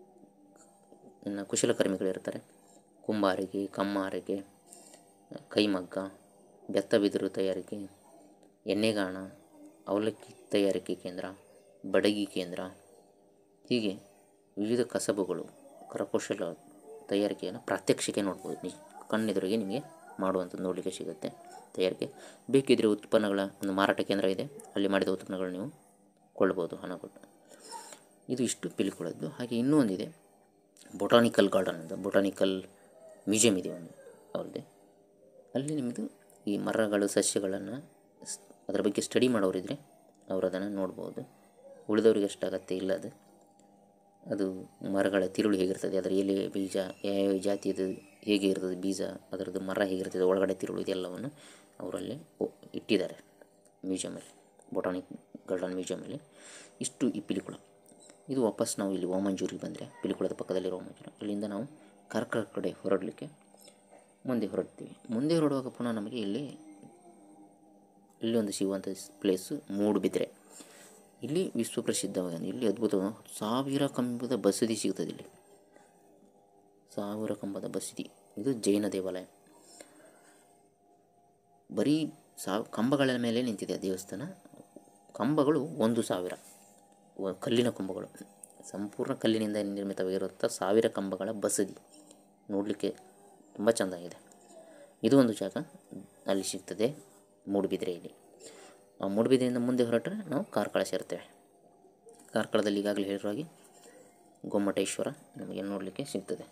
ಇನ್ನು ಕುಶಲಕರ್ಮಿಗಳಿರ್ತಾರೆ ಕುಂಬಾರಿಕೆ ಕಮ್ಮಾರಿಕೆ ಕೈಮಗ್ಗ ಬೆತ್ತ ಬಿದಿರು ತಯಾರಿಕೆ ಎಣ್ಣೆಗಾಣ ಅವಲಕ್ಕಿ ತಯಾರಿಕೆ ಕೇಂದ್ರ ಬಡಗಿ ಕೇಂದ್ರ ಹೀಗೆ ವಿವಿಧ ಕಸಬುಗಳು ಕರಕುಶಲ ತಯಾರಿಕೆಯನ್ನು ಪ್ರಾತ್ಯಕ್ಷಿಕೆ ನೋಡ್ಬೋದು ನಿಜ ಕಣ್ಣೆದುರಿಗೆ ನಿಮಗೆ ಮಾಡುವಂಥದ್ದು ನೋಡಲಿಕ್ಕೆ ಸಿಗುತ್ತೆ ತಯಾರಿಕೆ ಬೇಕಿದ್ದರೆ ಉತ್ಪನ್ನಗಳ ಒಂದು ಮಾರಾಟ ಕೇಂದ್ರ ಇದೆ ಅಲ್ಲಿ ಮಾಡಿದ ಉತ್ಪನ್ನಗಳು ನೀವು ಕೊಳ್ಳಬಹುದು ಹಣ ಕೊಟ್ಟು ಇದು ಇಷ್ಟು ಪಿಲಿಕುಳದ್ದು ಹಾಗೆ ಇನ್ನೂ ಒಂದಿದೆ ಬೊಟಾನಿಕಲ್ ಗಾರ್ಡನ್ ಅಂತ ಬೊಟಾನಿಕಲ್ ಮ್ಯೂಸಿಯಂ ಇದೆ ಒಂದು ಅವ್ರದ್ದೇ ಅಲ್ಲಿ ನಿಮ್ಮದು ಈ ಮರಗಳು ಸಸ್ಯಗಳನ್ನು ಸ್- ಅದರ ಬಗ್ಗೆ ಸ್ಟಡಿ ಮಾಡೋರಿದ್ದರೆ ಅವರು ಅದನ್ನು ನೋಡ್ಬೋದು ಉಳಿದವರಿಗೆ ಅಷ್ಟು ಅಗತ್ಯ ಇಲ್ಲ ಅದು ಅದು ಮರಗಳ ತಿರುಳು ಹೇಗಿರ್ತದೆ ಅದರ ಎಲೆ ಬೀಜ ಯಾವ್ಯಾವ ಜಾತಿಯದು ಹೇಗೆ ಇರ್ತದೆ ಬೀಜ ಅದರದ್ದು ಮರ ಹೇಗಿರ್ತದೆ ಒಳಗಡೆ ತಿರುಳು ಇದೆಲ್ಲವನ್ನು ಅವರಲ್ಲಿ ಇಟ್ಟಿದ್ದಾರೆ ಮ್ಯೂಸಿಯಮಲ್ಲಿ ಬೊಟಾನಿಕ್ ಗಾರ್ಡನ್ ಮ್ಯೂಸಿಯಮಲ್ಲಿ ಇಷ್ಟು ಈ ಪಿಲಿಕುಳ ಇದು ವಾಪಸ್ ನಾವು ಇಲ್ಲಿ ಓಮಂಜೂರಿಗೆ ಬಂದರೆ ಪಿಲಿಕುಳದ ಪಕ್ಕದಲ್ಲಿರೋ ಓಮಂಜೂರು ಅಲ್ಲಿಂದ ನಾವು ಕಾರ್ಕಳ ಕಡೆ ಹೊರಡಲಿಕ್ಕೆ ಮುಂದೆ ಹೊರಡ್ತೀವಿ ಮುಂದೆ ಹೊರಡುವಾಗ ಪುನಃ ನಮಗೆ ಇಲ್ಲಿ ಇಲ್ಲಿ ಒಂದು ಸಿಗುವಂಥ ಪ್ಲೇಸು ಮೂಡುಬಿದ್ರೆ ಇಲ್ಲಿ ವಿಶ್ವ ಪ್ರಸಿದ್ಧವಾದ ಇಲ್ಲಿ ಅದ್ಭುತ ಸಾವಿರ ಕಂಬದ ಬಸದಿ ಸಿಗ್ತದೆ ಇಲ್ಲಿ ಸಾವಿರ ಕಂಬದ ಬಸದಿ ಇದು ಜೈನ ದೇವಾಲಯ ಬರೀ ಸಾವ್ ಕಂಬಗಳ ಮೇಲೆ ನಿಂತಿದೆ ಆ ದೇವಸ್ಥಾನ ಕಂಬಗಳು ಒಂದು ಸಾವಿರ ವ- ಕಲ್ಲಿನ ಕಂಬಗಳು ಸಂಪೂರ್ಣ ಕಲ್ಲಿನಿಂದ ನಿರ್ಮಿತವಾಗಿರುವಂಥ ಸಾವಿರ ಕಂಬಗಳ ಬಸದಿ ನೋಡಲಿಕ್ಕೆ ತುಂಬ ಚೆಂದಾಗಿದೆ ಇದು ಒಂದು ಜಾಗ ಅಲ್ಲಿ ಸಿಗ್ತದೆ ಮೂಡುಬಿದಿರೆಯಲ್ಲಿ ಆ ಮೂಡುಬಿದಿರೆಯಿಂದ ಮುಂದೆ ಹೊರಟ್ರೆ ನಾವು ಕಾರ್ಕಳ ಸೇರ್ತೇವೆ ಕಾರ್ಕಳದಲ್ಲಿ ಈಗಾಗಲೇ ಹೇಳಿರೋ ಹಾಗೆ ಗೊಮ್ಮಟೇಶ್ವರ ನಮಗೆ ನೋಡಲಿಕ್ಕೆ ಸಿಗ್ತದೆ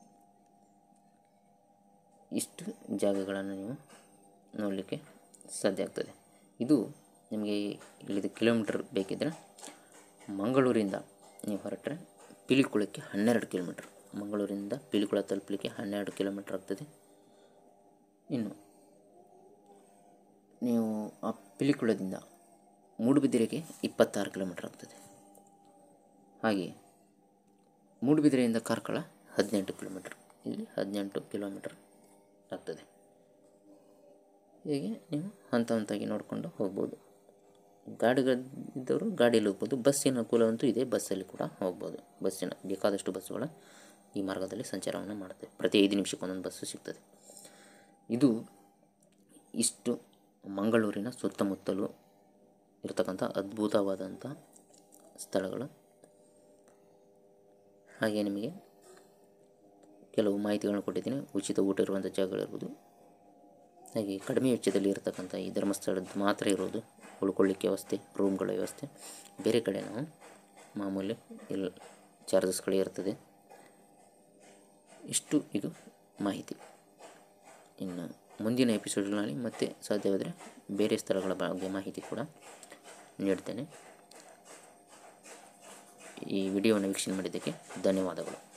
ಇಷ್ಟು ಜಾಗಗಳನ್ನು ನೀವು ನೋಡಲಿಕ್ಕೆ ಸಾಧ್ಯ ಆಗ್ತದೆ ಇದು ನಿಮಗೆ ಇಲ್ಲಿದು ಕಿಲೋಮೀಟ್ರ್ ಬೇಕಿದ್ದರೆ ಮಂಗಳೂರಿಂದ ನೀವು ಹೊರಟ್ರೆ ಪಿಲಿಕುಳಕ್ಕೆ ಹನ್ನೆರಡು ಕಿಲೋಮೀಟ್ರ್ ಮಂಗಳೂರಿಂದ ಪಿಲಿಕುಳ ತಲುಪಲಿಕ್ಕೆ ಹನ್ನೆರಡು ಕಿಲೋಮೀಟ್ರ್ ಆಗ್ತದೆ ಇನ್ನು ನೀವು ಆ ಪಿಲಿಕುಳದಿಂದ ಮೂಡುಬಿದಿರೆಗೆ ಇಪ್ಪತ್ತಾರು ಕಿಲೋಮೀಟ್ರ್ ಆಗ್ತದೆ ಹಾಗೆ ಮೂಡುಬಿದಿರೆಯಿಂದ ಕಾರ್ಕಳ ಹದಿನೆಂಟು ಕಿಲೋಮೀಟ್ರ್ ಇಲ್ಲಿ ಹದಿನೆಂಟು ಕಿಲೋಮೀಟ್ರ್ ಆಗ್ತದೆ ಹೀಗೆ ನೀವು ಹಂತ ಹಂತವಾಗಿ ನೋಡಿಕೊಂಡು ಹೋಗ್ಬೋದು ಗಾಡಿಗಳಿದ್ದವರು ಗಾಡಿಯಲ್ಲಿ ಹೋಗ್ಬೋದು ಬಸ್ಸಿನ ಅನುಕೂಲವಂತೂ ಇದೆ ಬಸ್ಸಲ್ಲಿ ಕೂಡ ಹೋಗ್ಬೋದು ಬಸ್ಸಿನ ಬೇಕಾದಷ್ಟು ಬಸ್ಸುಗಳ ಈ ಮಾರ್ಗದಲ್ಲಿ ಸಂಚಾರವನ್ನು ಮಾಡುತ್ತೆ ಪ್ರತಿ ಐದು ನಿಮಿಷಕ್ಕೆ ಒಂದೊಂದು ಬಸ್ಸು ಸಿಗ್ತದೆ ಇದು ಇಷ್ಟು ಮಂಗಳೂರಿನ ಸುತ್ತಮುತ್ತಲು ಇರತಕ್ಕಂಥ ಅದ್ಭುತವಾದಂಥ ಸ್ಥಳಗಳು ಹಾಗೆ ನಿಮಗೆ ಕೆಲವು ಮಾಹಿತಿಗಳನ್ನು ಕೊಟ್ಟಿದ್ದೀನಿ ಉಚಿತ ಊಟ ಇರುವಂಥ ಜಾಗಗಳಿರ್ಬೋದು ಹಾಗೆ ಕಡಿಮೆ ವೆಚ್ಚದಲ್ಲಿ ಇರತಕ್ಕಂಥ ಈ ಧರ್ಮಸ್ಥಳದ್ದು ಮಾತ್ರ ಇರೋದು ಉಳ್ಕೊಳ್ಳಿಕ್ಕೆ ವ್ಯವಸ್ಥೆ ರೂಮ್ಗಳ ವ್ಯವಸ್ಥೆ ಬೇರೆ ಕಡೆ ನಾವು ಮಾಮೂಲಿ ಎಲ್ಲ ಚಾರ್ಜಸ್ಗಳೇ ಇರ್ತದೆ ಇಷ್ಟು ಇದು ಮಾಹಿತಿ ಇನ್ನು ಮುಂದಿನ ಎಪಿಸೋಡ್ಗಳಲ್ಲಿ ಮತ್ತೆ ಸಾಧ್ಯವಾದರೆ ಬೇರೆ ಸ್ಥಳಗಳ ಬಗ್ಗೆ ಮಾಹಿತಿ ಕೂಡ ನೀಡ್ತೇನೆ ಈ ವಿಡಿಯೋವನ್ನು ವೀಕ್ಷಣೆ ಮಾಡಿದ್ದಕ್ಕೆ ಧನ್ಯವಾದಗಳು